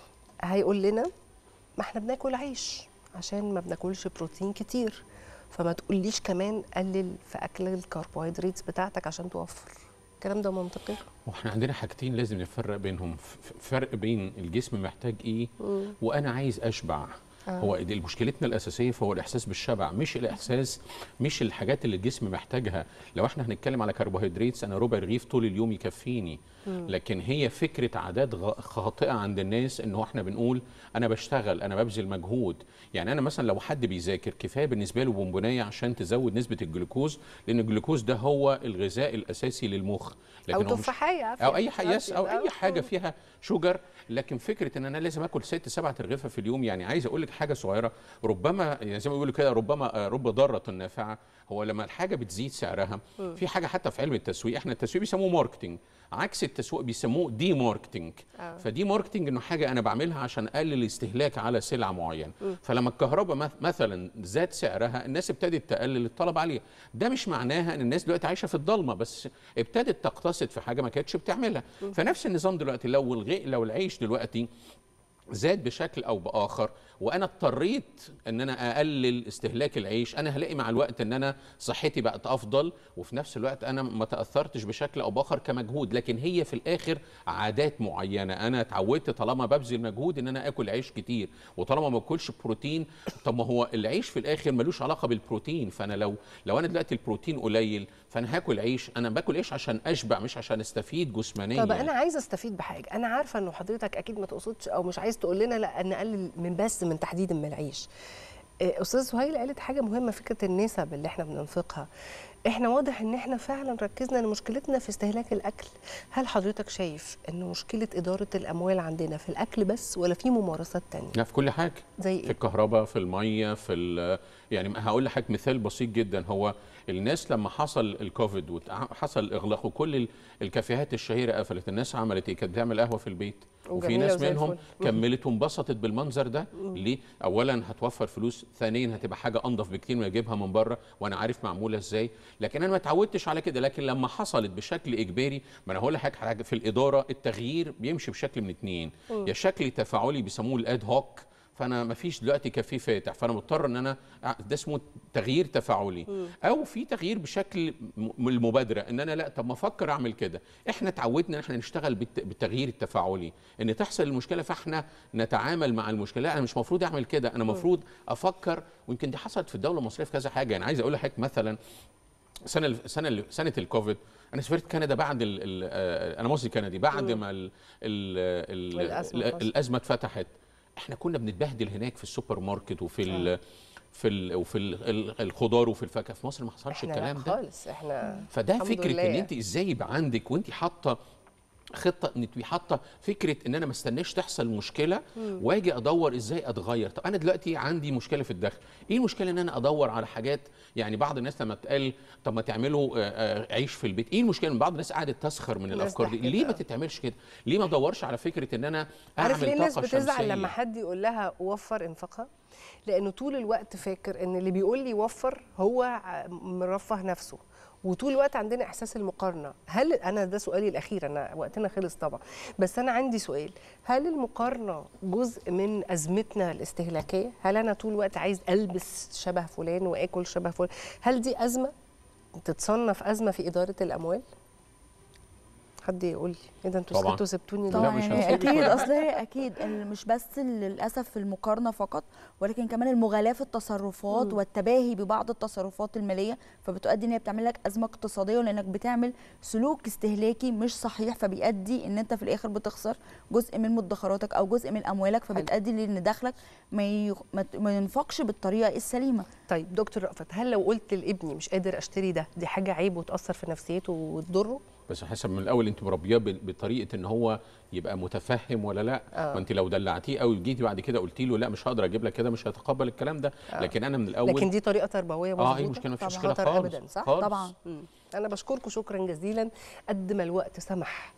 هيقول لنا ما احنا بناكل عيش عشان ما بناكلش بروتين كتير فما تقوليش كمان قلل في اكل الكربوهيدرات بتاعتك عشان توفر الكلام ده منطقي واحنا عندنا حاجتين لازم نفرق بينهم ف- ف- فرق بين الجسم محتاج ايه مم. وانا عايز اشبع آه. هو دي مشكلتنا الاساسيه فهو الاحساس بالشبع مش الاحساس مش الحاجات اللي الجسم محتاجها لو احنا هنتكلم على كربوهيدرات انا ربع رغيف طول اليوم يكفيني مم. لكن هي فكره عادات غ- خاطئه عند الناس ان هو احنا بنقول انا بشتغل انا ببذل مجهود يعني انا مثلا لو حد بيذاكر كفايه بالنسبه له بونبونيه عشان تزود نسبه الجلوكوز لان الجلوكوز ده هو الغذاء الاساسي للمخ او هو مش- تفاحيه عافية. او اي حاجه يس او عافية. اي حاجه فيها شوجر لكن فكره ان انا لازم اكل ست سبعة رغيفه في اليوم يعني عايز اقول لك حاجه صغيره ربما يعني زي ما بيقولوا كده ربما آه، رب ضاره نافعه هو لما الحاجه بتزيد سعرها مم. في حاجه حتى في علم التسويق احنا التسويق بيسموه ماركتنج عكس التسويق بيسموه دي ماركتنج آه. فدي ماركتنج انه حاجه انا بعملها عشان اقلل الاستهلاك على سلعه معينه مم. فلما الكهرباء مث- مثلا زاد سعرها الناس ابتدت تقلل الطلب عليها ده مش معناها ان الناس دلوقتي عايشه في الضلمه بس ابتدت تقتصد في حاجه ما كانتش بتعملها مم. فنفس النظام دلوقتي لو الغي لو العيش دلوقتي زاد بشكل او باخر وانا اضطريت ان انا اقلل استهلاك العيش انا هلاقي مع الوقت ان انا صحتي بقت افضل وفي نفس الوقت انا ما تاثرتش بشكل او باخر كمجهود لكن هي في الاخر عادات معينه انا اتعودت طالما ببذل مجهود ان انا اكل عيش كتير وطالما ما باكلش بروتين طب ما هو العيش في الاخر ملوش علاقه بالبروتين فانا لو لو انا دلوقتي البروتين قليل فانا هاكل عيش انا باكل عيش عشان اشبع مش عشان استفيد جسمانيا طب انا عايزه استفيد بحاجه انا عارفه انه حضرتك اكيد ما تقصدش او مش عايز تقول لنا لا نقلل من بس من تحديد من العيش إيه، استاذ سهيل قالت حاجه مهمه فكره النسب اللي احنا بننفقها احنا واضح ان احنا فعلا ركزنا ان مشكلتنا في استهلاك الاكل هل حضرتك شايف ان مشكله اداره الاموال عندنا في الاكل بس ولا في ممارسات تانية لا في كل حاجه زي في ايه الكهرباء في الميه في ال- يعني هقول لحضرتك مثال بسيط جدا هو الناس لما حصل الكوفيد وحصل الاغلاق وكل ال- الكافيهات الشهيره قفلت الناس عملت ايه كانت بتعمل قهوه في البيت وفي وجميلة ناس وزي منهم الفل. كملت وانبسطت بالمنظر ده مم. ليه اولا هتوفر فلوس ثانيا هتبقى حاجه انضف بكتير من اجيبها من بره وانا عارف معموله ازاي لكن انا ما اتعودتش على كده لكن لما حصلت بشكل اجباري ما انا هقول لحضرتك حاجه في الاداره التغيير بيمشي بشكل من اتنين مم. يا شكل تفاعلي بيسموه الاد هوك فانا ما فيش دلوقتي كافيه فاتح فانا مضطر ان انا أع- ده اسمه تغيير تفاعلي مم. او في تغيير بشكل م- من المبادره ان انا لا طب ما افكر اعمل كده احنا اتعودنا ان احنا نشتغل بالت- بالتغيير التفاعلي ان تحصل المشكله فاحنا نتعامل مع المشكله لا انا مش مفروض اعمل كده انا مفروض افكر ويمكن دي حصلت في الدوله المصريه في كذا حاجه يعني عايز اقول لحضرتك مثلا سنه سنه سنه الكوفيد انا سافرت كندا بعد ال ال آه، انا مصري كندي بعد مم. ما ال ال ال الأزمة ال اتفضل. الازمه اتفتحت احنا كنا بنتبهدل هناك في السوبر ماركت وفي ال في ال وفي ال ال- الخضار وفي الفاكهه في مصر ما حصلش احنا الكلام لا ده خالص احنا فده الحمد فكره لله ان انت ازاي يبقى عندك وانت حاطه خطه ان تبقي حاطه فكره ان انا ما استناش تحصل مشكله مم. واجي ادور ازاي اتغير طب انا دلوقتي عندي مشكله في الدخل ايه المشكله ان انا ادور على حاجات يعني بعض الناس لما تقال طب ما تعملوا آه، آه، عيش في البيت ايه المشكله ان بعض الناس قعدت تسخر من الناس الافكار دي ضحكت، ليه ما آه. تتعملش كده ليه ما ادورش على فكره ان انا عارف اعمل ليه الناس طاقه بتزعل شمسيه لما حد يقول لها وفر انفاقها لانه طول الوقت فاكر ان اللي بيقول لي وفر هو ع- مرفه نفسه وطول الوقت عندنا احساس المقارنه هل انا ده سؤالي الاخير انا وقتنا خلص طبعا بس انا عندي سؤال هل المقارنه جزء من ازمتنا الاستهلاكيه هل انا طول الوقت عايز البس شبه فلان واكل شبه فلان هل دي ازمه تتصنف ازمه في اداره الاموال حد يقول لي ايه ده انتوا طبعاً. سكتوا سبتوني ليه؟ طبعا مش يعني هنسيبك اكيد ولا- اصل هي اكيد ال- مش بس للاسف في المقارنه فقط ولكن كمان المغالاه في التصرفات مم. والتباهي ببعض التصرفات الماليه فبتؤدي ان هي بتعمل لك ازمه اقتصاديه لانك بتعمل سلوك استهلاكي مش صحيح فبيؤدي ان انت في الاخر بتخسر جزء من مدخراتك او جزء من اموالك فبتؤدي لان دخلك ما يخ- ما ت- ما ينفقش بالطريقه السليمه طيب دكتور رأفت هل لو قلت لابني مش قادر اشتري ده دي حاجه عيب وتاثر في نفسيته وتضره بس حسب من الاول انت مربياه بال- بطريقه ان هو يبقى متفهم ولا لا آه. ما انت لو دلعتيه قوي وجيتي بعد كده قلتي له لا مش هقدر اجيب لك كده مش هيتقبل الكلام ده آه. لكن انا من الاول لكن دي طريقه تربويه مظبوطه اه اي مشكله مفيش طبعاً. مشكله خطر خالص ابدا صح خالص. طبعا مم. انا بشكركم شكرا جزيلا قد ما الوقت سمح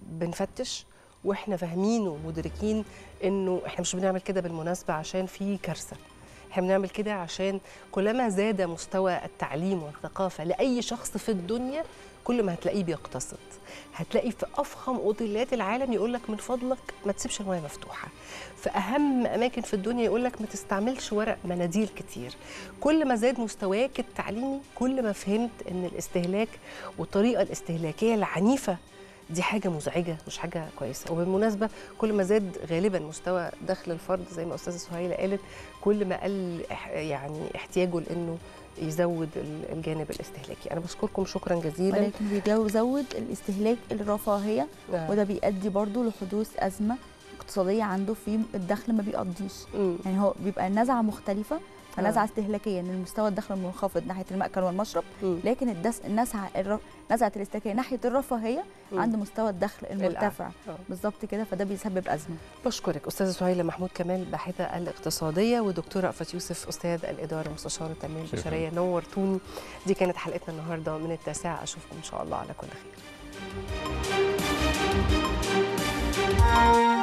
بنفتش واحنا فاهمين ومدركين انه احنا مش بنعمل كده بالمناسبه عشان في كارثه احنا بنعمل كده عشان كلما زاد مستوى التعليم والثقافه لاي شخص في الدنيا كل ما هتلاقيه بيقتصد هتلاقي في افخم اوتيلات العالم يقول لك من فضلك ما تسيبش الميه مفتوحه في اهم اماكن في الدنيا يقول لك ما تستعملش ورق مناديل كتير كل ما زاد مستواك التعليمي كل ما فهمت ان الاستهلاك والطريقه الاستهلاكيه العنيفه دي حاجه مزعجه مش حاجه كويسه وبالمناسبه كل ما زاد غالبا مستوى دخل الفرد زي ما استاذه سهيله قالت كل ما قل إح- يعني احتياجه لانه يزود ال- الجانب الاستهلاكي انا بشكركم شكرا جزيلا ولكن بيزود الاستهلاك الرفاهيه آه. وده بيؤدي برضو لحدوث ازمه اقتصاديه عنده في الدخل ما بيقضيش مم. يعني هو بيبقى النزعه مختلفه فنزعه آه. استهلاكيه ان المستوى الدخل منخفض ناحيه المأكل والمشرب مم. لكن الدس النزعه الر... نزعه الاستهلاكيه ناحيه الرفاهيه مم. عند مستوى الدخل المرتفع آه. بالظبط كده فده بيسبب ازمه بشكرك استاذه سهيله محمود كمال باحثه الاقتصاديه ودكتوره رأفت يوسف استاذ الاداره مستشار التنميه شكراً. البشريه نورتوني دي كانت حلقتنا النهارده من التاسعه اشوفكم ان شاء الله على كل خير